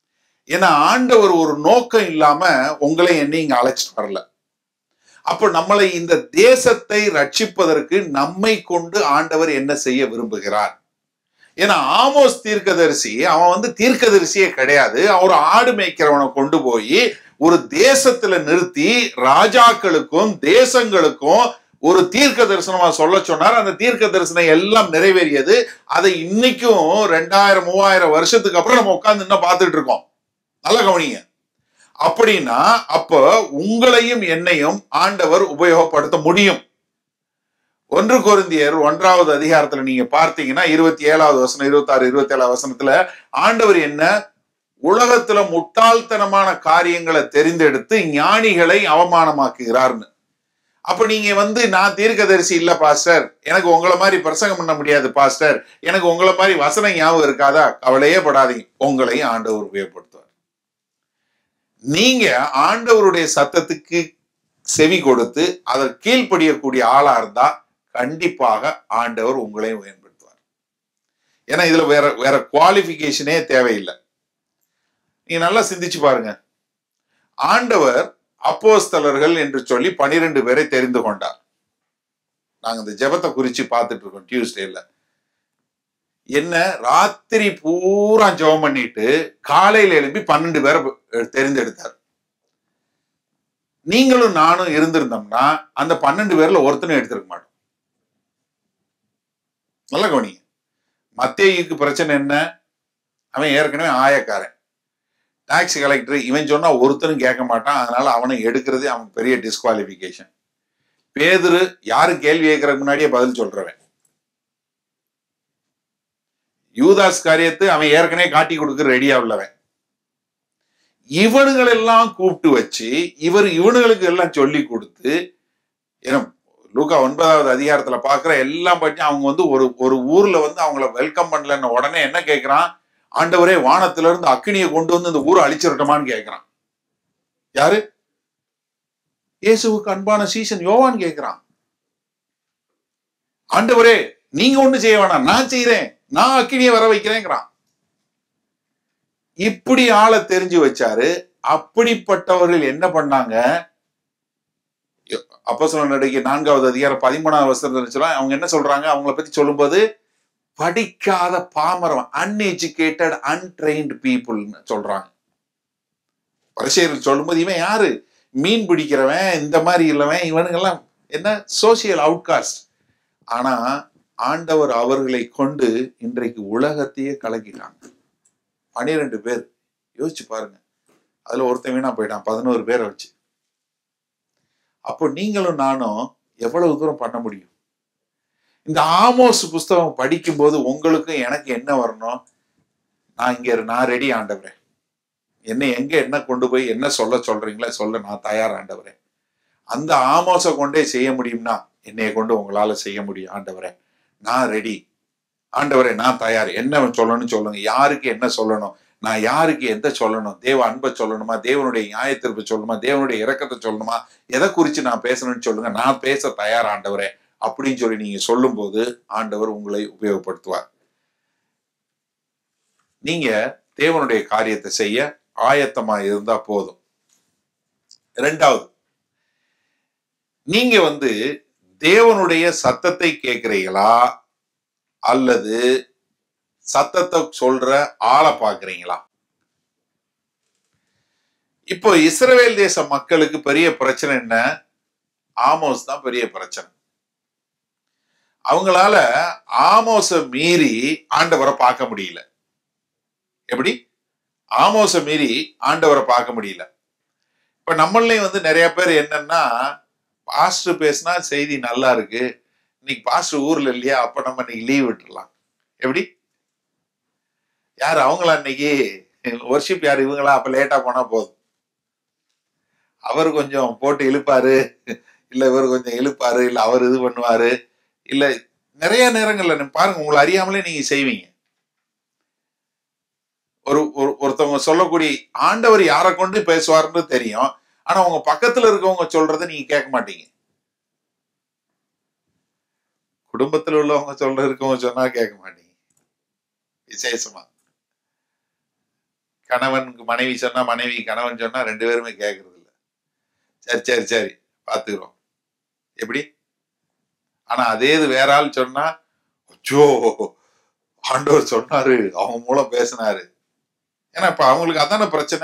ஏன்னா ஆண்டவர் ஒரு நோக்கம் இல்லாம உங்களை என்னை இங்க அழைச்சிட்டு வரல அப்ப நம்மளை இந்த தேசத்தை ரட்சிப்பதற்கு நம்மை கொண்டு ஆண்டவர் என்ன செய்ய விரும்புகிறார் ஏன்னா ஆமோஸ் தீர்க்கதரிசி அவன் வந்து தீர்க்கதரிசியே கிடையாது அவர் ஆடு மேய்க்கிறவனை கொண்டு போய் ஒரு தேசத்துல நிறுத்தி ராஜாக்களுக்கும் தேசங்களுக்கும் ஒரு தீர்க்க தரிசனமா சொல்ல சொன்னார் அந்த தீர்க்க தரிசனம் எல்லாம் நிறைவேறியது அதை இன்னைக்கும் ரெண்டாயிரம் மூவாயிரம் வருஷத்துக்கு அப்புறம் நம்ம உட்கார்ந்து இன்னும் பார்த்துட்டு இருக்கோம் நல்ல கவனிங்க அப்படின்னா அப்ப உங்களையும் என்னையும் ஆண்டவர் உபயோகப்படுத்த முடியும் ஒன்று கொரிந்தியர் ஒன்றாவது அதிகாரத்துல நீங்க பார்த்தீங்கன்னா இருபத்தி ஏழாவது வசனம் இருபத்தி ஆறு இருபத்தி ஏழாவது வசனத்துல ஆண்டவர் என்ன உலகத்துல முட்டாள்தனமான காரியங்களை தெரிந்தெடுத்து ஞானிகளை அவமானமாக்குகிறார்னு அப்ப நீங்க வந்து நான் தீர்க்கதரிசி இல்ல பாஸ்டர் எனக்கு உங்களை மாதிரி பிரசங்கம் பண்ண முடியாது பாஸ்டர் எனக்கு உங்களை மாதிரி வசனம் ஞாபகம் இருக்காதா கவலையே படாதீங்க உங்களையும் ஆண்டவர் உபயோகப்படுத்துவார் நீங்க ஆண்டவருடைய சத்தத்துக்கு செவி கொடுத்து அதை கீழ்ப்படியக்கூடிய ஆளா இருந்தா கண்டிப்பாக ஆண்டவர் உங்களையும் பயன்படுத்துவார் ஏன்னா இதுல வேற வேற குவாலிபிகேஷனே தேவையில்லை நீங்க நல்லா சிந்திச்சு பாருங்க ஆண்டவர் அப்போஸ்தலர்கள் என்று சொல்லி பனிரெண்டு பேரை தெரிந்து கொண்டார் நாங்க இந்த ஜெபத்தை குறிச்சு பார்த்துட்டு இருக்கோம் டியூஸ்டேல என்ன ராத்திரி பூரா ஜெபம் பண்ணிட்டு காலையில எழுப்பி பன்னெண்டு பேரை தெரிந்தெடுத்தார் நீங்களும் நானும் இருந்திருந்தோம்னா அந்த பன்னெண்டு பேர்ல ஒருத்தனும் எடுத்திருக்க மாட்டோம் நல்ல கவனிங்க மத்தேயுக்கு பிரச்சனை என்ன அவன் ஏற்கனவே ஆயக்காரன் டாக்ஸ் கலெக்டர் இவன் சொன்னா ஒருத்தனும் கேட்க மாட்டான் அதனால அவனை எடுக்கிறது அவன் பெரிய டிஸ்குவாலிபிகேஷன் பேதுரு யாரு கேள்வி கேட்கறதுக்கு முன்னாடியே பதில் சொல்றவன் யூதாஸ் காரியத்தை அவன் ஏற்கனவே காட்டி கொடுக்க ரெடியா உள்ளவன் இவனுங்களெல்லாம் கூப்பிட்டு வச்சு இவர் இவனுங்களுக்கு எல்லாம் சொல்லி கொடுத்து ஏன்னா லூக்கா ஒன்பதாவது அதிகாரத்துல பாக்குற எல்லாம் பற்றி அவங்க வந்து ஒரு ஒரு ஊர்ல வந்து அவங்கள வெல்கம் பண்ணலன்னு உடனே என்ன கேட்கிறான் ஆண்டவரே வானத்துல இருந்து அக்கினியை கொண்டு வந்து இந்த ஊரை அழிச்சிடட்டுமான்னு கேட்கிறான் யாரு இயேசுவுக்கு அன்பான சீசன் யோவான் கேட்கிறான் ஆண்டவரே நீங்க ஒண்ணு செய்ய வேணாம் நான் செய்யறேன் நான் அக்கினியை வர வைக்கிறேங்கிறான் இப்படி ஆளை தெரிஞ்சு வச்சாரு அப்படிப்பட்டவர்கள் என்ன பண்ணாங்க அப்போ சொல்ல நடிகை நான்காவது அதிகாரம் பதிமூணாவது வருஷத்துல அவங்க என்ன சொல்றாங்க அவங்கள பத்தி சொல்லும்போது படிக்காத பாமரம் அன்எஜுகேட்டட் அன்ட்ரெயின்டு பீப்புள்னு சொல்றாங்க பரிசெயர்கள் சொல்லும்போது இவன் யாரு மீன் பிடிக்கிறவன் இந்த மாதிரி இல்லவன் இவனுங்கெல்லாம் என்ன சோசியல் அவுட்காஸ்ட் ஆனா ஆண்டவர் அவர்களை கொண்டு இன்றைக்கு உலகத்தையே கலக்கிட்டாங்க பனிரெண்டு பேர் யோசிச்சு பாருங்க அதுல ஒருத்தன் வீணா போயிட்டான் பதினோரு பேரை வச்சு அப்போ நீங்களும் நானும் எவ்வளவு தூரம் பண்ண முடியும் இந்த ஆமோஸ் புஸ்தகம் படிக்கும்போது உங்களுக்கும் எனக்கு என்ன வரணும் நான் இங்க நான் ரெடி ஆண்டவரே என்ன எங்க என்ன கொண்டு போய் என்ன சொல்ல சொல்றீங்களோ சொல்ல நான் தயார் ஆண்டவரே அந்த ஆமோசை கொண்டே செய்ய முடியும்னா என்னைய கொண்டு உங்களால செய்ய முடியும் ஆண்டவரே நான் ரெடி ஆண்டவரே நான் தயார் என்ன சொல்லணும்னு சொல்லுங்க யாருக்கு என்ன சொல்லணும் நான் யாருக்கு எந்த சொல்லணும் தேவ அன்பை சொல்லணுமா தேவனுடைய நியாயத்திற்பை சொல்லணுமா தேவனுடைய இரக்கத்தை சொல்லணுமா எதை குறித்து நான் பேசணும்னு சொல்லுங்க நான் பேச தயார் ஆண்டவரே அப்படின்னு சொல்லி நீங்க சொல்லும்போது ஆண்டவர் உங்களை உபயோகப்படுத்துவார் நீங்க தேவனுடைய காரியத்தை செய்ய ஆயத்தமா இருந்தா போதும் ரெண்டாவது நீங்க வந்து தேவனுடைய சத்தத்தை கேட்கிறீங்களா அல்லது சத்தத்தை சொல்ற ஆளை பாக்குறீங்களா இப்போ இஸ்ரவேல் தேச மக்களுக்கு பெரிய பிரச்சனை என்ன ஆமோஸ் தான் பெரிய பிரச்சனை அவங்களால ஆமோஸ மீறி ஆண்டவரை பார்க்க முடியல எப்படி ஆமோஸ மீறி ஆண்டவரை பார்க்க முடியல இப்ப நம்மளையும் வந்து நிறைய பேர் என்னன்னா பாஸ்டர் பேசினா செய்தி நல்லா இருக்கு இன்னைக்கு பாஸ்டர் ஊர்ல இல்லையா அப்ப நம்ம இன்னைக்கு லீவ் விட்டுறலாம் எப்படி யார் அவங்களா இன்னைக்கு ஒர்ஷிப் யார் இவங்களா அப்ப லேட்டா போனா போதும் அவர் கொஞ்சம் போட்டு இழுப்பாரு இல்ல இவர் கொஞ்சம் இழுப்பாரு இல்ல அவர் இது பண்ணுவாரு இல்ல நிறைய நேரங்கள்ல நீங்க பாருங்க உங்களை அறியாமலே நீங்க செய்வீங்க ஒரு ஒரு- ஒருத்தவங்க சொல்லக்கூடிய ஆண்டவர் யாரை கொண்டு பேசுவாருன்னு தெரியும் ஆனா உங்க பக்கத்துல இருக்கவங்க சொல்றதை நீங்க கேட்க மாட்டீங்க குடும்பத்துல உள்ளவங்க சொல்ற இருக்கவங்க சொன்னா கேட்க மாட்டீங்க விசேஷமா கணவனுக்கு மனைவி சொன்னா மனைவி கணவன் சொன்னா ரெண்டு பேருமே கேட்கறது இல்ல சரி சரி சரி பாத்துக்கிறோம் எப்படி ஆனா அதே இது வேற ஆள் சொன்னா அச்சோ ஆண்டவர் சொன்னாரு அவங்க மூலம் பேசினாரு ஏன்னா இப்ப அவங்களுக்கு அதான பிரச்சனை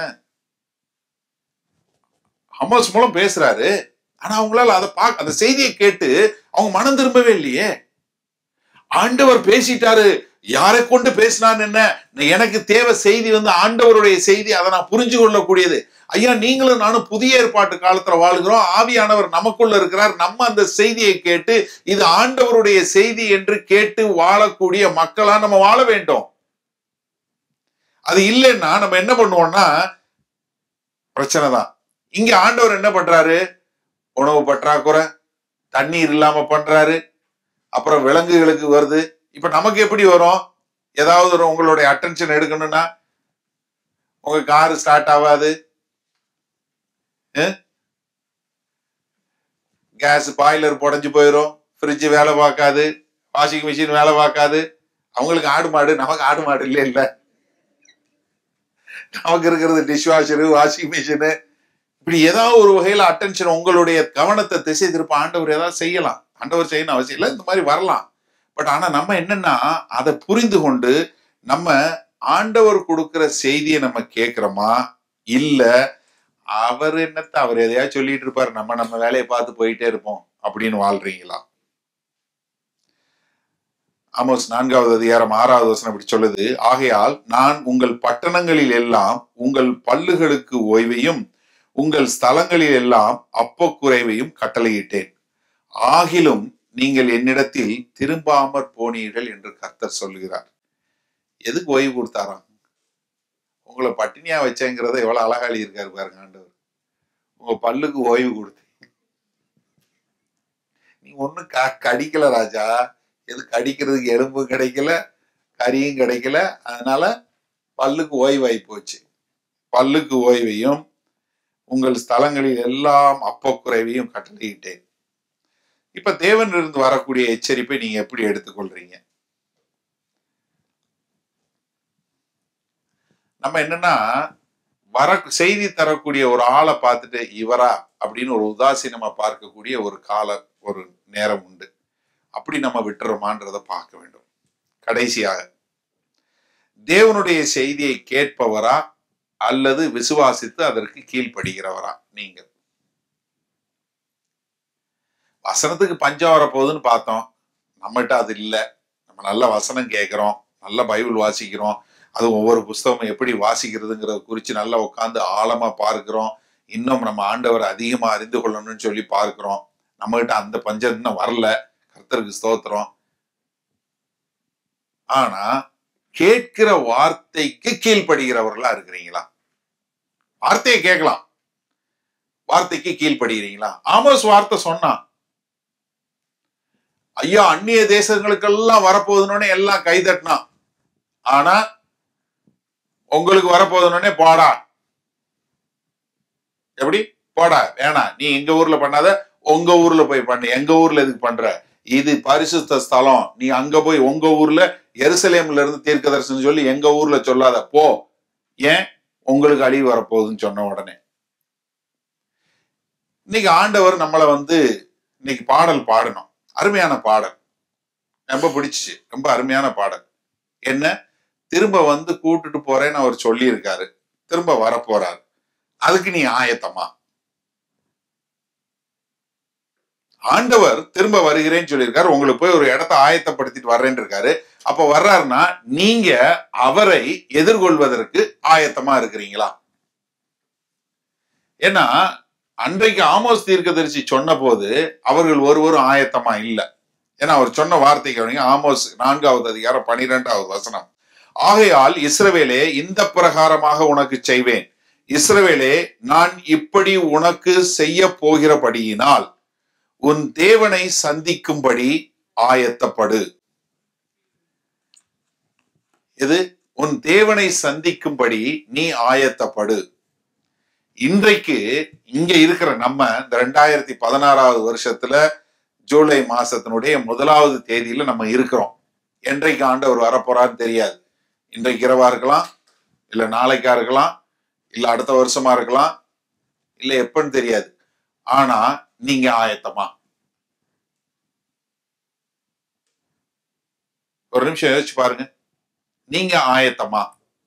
ஹமாஸ் மூலம் பேசுறாரு ஆனா அவங்களால அதை பார்க்க அந்த செய்தியை கேட்டு அவங்க மனம் திரும்பவே இல்லையே ஆண்டவர் பேசிட்டாரு யாரை கொண்டு பேசினான்னு என்ன எனக்கு தேவை செய்தி வந்து ஆண்டவருடைய செய்தி அதை நான் புரிஞ்சு கொள்ளக்கூடியது ஐயா நீங்களும் நானும் புதிய ஏற்பாட்டு காலத்துல வாழ்கிறோம் ஆவியானவர் நமக்குள்ள இருக்கிறார் நம்ம அந்த செய்தியை கேட்டு இது ஆண்டவருடைய செய்தி என்று கேட்டு வாழக்கூடிய மக்களா நம்ம வாழ வேண்டும் அது இல்லைன்னா நம்ம என்ன பண்ணுவோம்னா பிரச்சனை தான் இங்க ஆண்டவர் என்ன பண்றாரு உணவு பற்றாக்குறை தண்ணீர் இல்லாம பண்றாரு அப்புறம் விலங்குகளுக்கு வருது இப்ப நமக்கு எப்படி வரும் ஏதாவது ஒரு உங்களுடைய அட்டென்ஷன் எடுக்கணும்னா உங்க கார் ஸ்டார்ட் ஆகாது கேஸ் பாய்லர் புடஞ்சு போயிடும் ஃப்ரிட்ஜ் வேலை பார்க்காது வாஷிங் மிஷின் வேலை பார்க்காது அவங்களுக்கு ஆடு மாடு நமக்கு ஆடு மாடு இல்லை இல்ல நமக்கு இருக்கிறது டிஷ் வாஷரு வாஷிங் மிஷினு இப்படி ஏதாவது ஒரு வகையில அட்டென்ஷன் உங்களுடைய கவனத்தை திசை திருப்ப ஆண்டவர் ஏதாவது செய்யலாம் ஆண்டவர் செய்யணும் அவசியம் இல்லை இந்த மாதிரி வரலாம் பட் ஆனா நம்ம என்னன்னா அதை புரிந்து கொண்டு நம்ம ஆண்டவர் கொடுக்கிற செய்தியை நம்ம கேட்கிறோமா இல்ல அவர் என்னத்த அவர் எதையாவது சொல்லிட்டு இருப்பாரு நம்ம நம்ம வேலையை பார்த்து போயிட்டே இருப்போம் அப்படின்னு வாழ்றீங்களா ஆமோஸ் நான்காவது அதிகாரம் ஆறாவது வசனம் இப்படி சொல்லுது ஆகையால் நான் உங்கள் பட்டணங்களில் எல்லாம் உங்கள் பல்லுகளுக்கு ஓய்வையும் உங்கள் ஸ்தலங்களில் எல்லாம் அப்பக்குறைவையும் கட்டளையிட்டேன் ஆகிலும் நீங்கள் என்னிடத்தில் திரும்பாமற் போனீர்கள் என்று கர்த்தர் சொல்லுகிறார் எதுக்கு ஓய்வு கொடுத்தாராம் உங்களை பட்டினியா வச்சேங்கிறத எவ்வளவு அழகா எழுதியிருக்காரு பாருங்க ஆண்டவர் உங்க பல்லுக்கு ஓய்வு கொடுத்து நீ ஒண்ணும் க கடிக்கல ராஜா எது கடிக்கிறதுக்கு எலும்பும் கிடைக்கல கறியும் கிடைக்கல அதனால பல்லுக்கு ஓய்வாய் போச்சு பல்லுக்கு ஓய்வையும் உங்கள் ஸ்தலங்களில் எல்லாம் அப்பக்குறைவையும் கட்டளையிட்டேன் இப்ப தேவனிலிருந்து வரக்கூடிய எச்சரிப்பை நீங்க எப்படி எடுத்துக்கொள்றீங்க நம்ம என்னன்னா வர செய்தி தரக்கூடிய ஒரு ஆளை பார்த்துட்டு இவரா அப்படின்னு ஒரு உதாசீனமா பார்க்கக்கூடிய ஒரு கால ஒரு நேரம் உண்டு அப்படி நம்ம விட்டுறோமான்றதை பார்க்க வேண்டும் கடைசியாக தேவனுடைய செய்தியை கேட்பவரா அல்லது விசுவாசித்து அதற்கு கீழ்ப்படுகிறவரா நீங்க வசனத்துக்கு பஞ்சம் வரப்போகுதுன்னு பார்த்தோம் நம்மகிட்ட அது இல்லை நம்ம நல்ல வசனம் கேட்குறோம் நல்ல பைபிள் வாசிக்கிறோம் அது ஒவ்வொரு புஸ்தகமும் எப்படி வாசிக்கிறதுங்கிறத குறித்து நல்லா உட்காந்து ஆழமா பார்க்கிறோம் இன்னும் நம்ம ஆண்டவரை அதிகமா அறிந்து கொள்ளணும்னு சொல்லி பார்க்கிறோம் நம்மகிட்ட அந்த பஞ்சம் இன்னும் வரல கர்த்தருக்கு ஸ்தோத்திரம் ஆனா கேட்கிற வார்த்தைக்கு கீழ்ப்படுகிறவர்களா இருக்கிறீங்களா வார்த்தையை கேட்கலாம் வார்த்தைக்கு கீழ்ப்படுகிறீங்களா ஆமோஸ் வார்த்தை சொன்னான் ஐயா அந்நிய தேசங்களுக்கெல்லாம் வரப்போகுதுன்னு எல்லாம் கைதட்டினான் ஆனா உங்களுக்கு வரப்போகுதுன்னே போடா எப்படி போடா வேணாம் நீ எங்க ஊர்ல பண்ணாத உங்க ஊர்ல போய் பண்ணு எங்க ஊர்ல எதுக்கு பண்ற இது பரிசுத்த ஸ்தலம் நீ அங்க போய் உங்க ஊர்ல எருசலேம்ல இருந்து தீர்க்க தரிசனம் சொல்லி எங்க ஊர்ல சொல்லாத போ ஏன் உங்களுக்கு அழிவு வரப்போகுதுன்னு சொன்ன உடனே இன்னைக்கு ஆண்டவர் நம்மளை வந்து இன்னைக்கு பாடல் பாடணும் அருமையான பாடல் ரொம்ப பிடிச்சிச்சு ரொம்ப அருமையான பாடல் என்ன திரும்ப வந்து கூட்டுட்டு போறேன்னு அவர் சொல்லியிருக்காரு திரும்ப வரப்போறாரு அதுக்கு நீ ஆயத்தமா ஆண்டவர் திரும்ப வருகிறேன்னு சொல்லியிருக்காரு உங்களுக்கு போய் ஒரு இடத்த ஆயத்தப்படுத்திட்டு வர்றேன்னு இருக்காரு அப்ப வர்றாருன்னா நீங்க அவரை எதிர்கொள்வதற்கு ஆயத்தமா இருக்கிறீங்களா ஏன்னா அன்றைக்கு ஆமோஸ் தீர்க்கதரிசி சொன்ன போது அவர்கள் ஒருவரும் ஆயத்தமா இல்லை ஏன்னா அவர் சொன்ன வார்த்தை கவனிங்க ஆமோஸ் நான்காவது அதிகாரம் பனிரெண்டாவது வசனம் ஆகையால் இஸ்ரவேலே இந்த பிரகாரமாக உனக்கு செய்வேன் இஸ்ரவேலே நான் இப்படி உனக்கு செய்ய போகிறபடியினால் உன் தேவனை சந்திக்கும்படி ஆயத்தப்படு இது உன் தேவனை சந்திக்கும்படி நீ ஆயத்தப்படு இன்றைக்கு இங்க இருக்கிற நம்ம இந்த ரெண்டாயிரத்தி பதினாறாவது வருஷத்துல ஜூலை மாசத்தினுடைய முதலாவது தேதியில நம்ம இருக்கிறோம் என்றைக்கு ஆண்டவர் வரப்போறான்னு தெரியாது இன்றைக்கு இரவா இருக்கலாம் இல்ல நாளைக்கா இருக்கலாம் இல்ல அடுத்த வருஷமா இருக்கலாம் இல்ல எப்பன்னு தெரியாது ஆனா நீங்க ஆயத்தமா ஒரு நிமிஷம் யோசிச்சு பாருங்க நீங்க ஆயத்தமா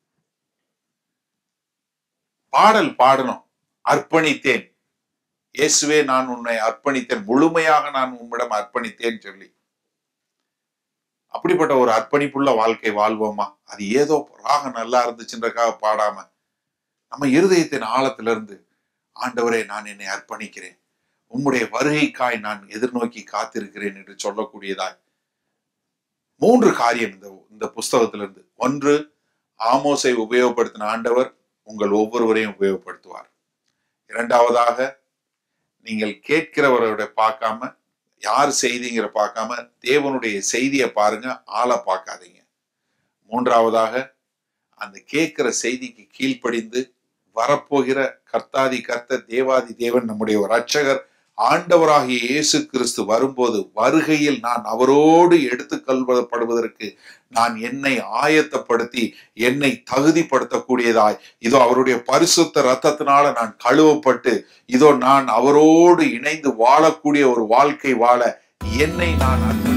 பாடல் பாடணும் அர்ப்பணித்தேன் இயேசுவே நான் உன்னை அர்ப்பணித்தேன் முழுமையாக நான் உம்மிடம் அர்ப்பணித்தேன் சொல்லி அப்படிப்பட்ட ஒரு அர்ப்பணிப்புள்ள வாழ்க்கை வாழ்வோமா அது ஏதோ ராகம் நல்லா இருந்துச்சுன்றக்காக பாடாம நம்ம இருதயத்தின் ஆழத்திலிருந்து ஆண்டவரே நான் என்னை அர்ப்பணிக்கிறேன் உம்முடைய வருகைக்காய் நான் எதிர்நோக்கி காத்திருக்கிறேன் என்று சொல்லக்கூடியதாய் மூன்று காரியம் இந்த இந்த புஸ்தகத்திலிருந்து ஒன்று ஆமோஸை உபயோகப்படுத்தின ஆண்டவர் உங்கள் ஒவ்வொருவரையும் உபயோகப்படுத்துவார் இரண்டாவதாக நீங்கள் கேட்கிறவரோட பார்க்காம யார் செய்திங்கிற பார்க்காம தேவனுடைய செய்தியை பாருங்க ஆளை பார்க்காதீங்க மூன்றாவதாக அந்த கேட்கிற செய்திக்கு கீழ்ப்படிந்து வரப்போகிற கர்த்தாதி கர்த்த தேவாதி தேவன் நம்முடைய ஒரு ரட்சகர் ஆண்டவராகிய இயேசு கிறிஸ்து வரும்போது வருகையில் நான் அவரோடு எடுத்துக்கொள்ளப்படுவதற்கு நான் என்னை ஆயத்தப்படுத்தி என்னை தகுதிப்படுத்தக்கூடியதாய் இதோ அவருடைய பரிசுத்த ரத்தத்தினால நான் கழுவப்பட்டு இதோ நான் அவரோடு இணைந்து வாழக்கூடிய ஒரு வாழ்க்கை வாழ என்னை நான்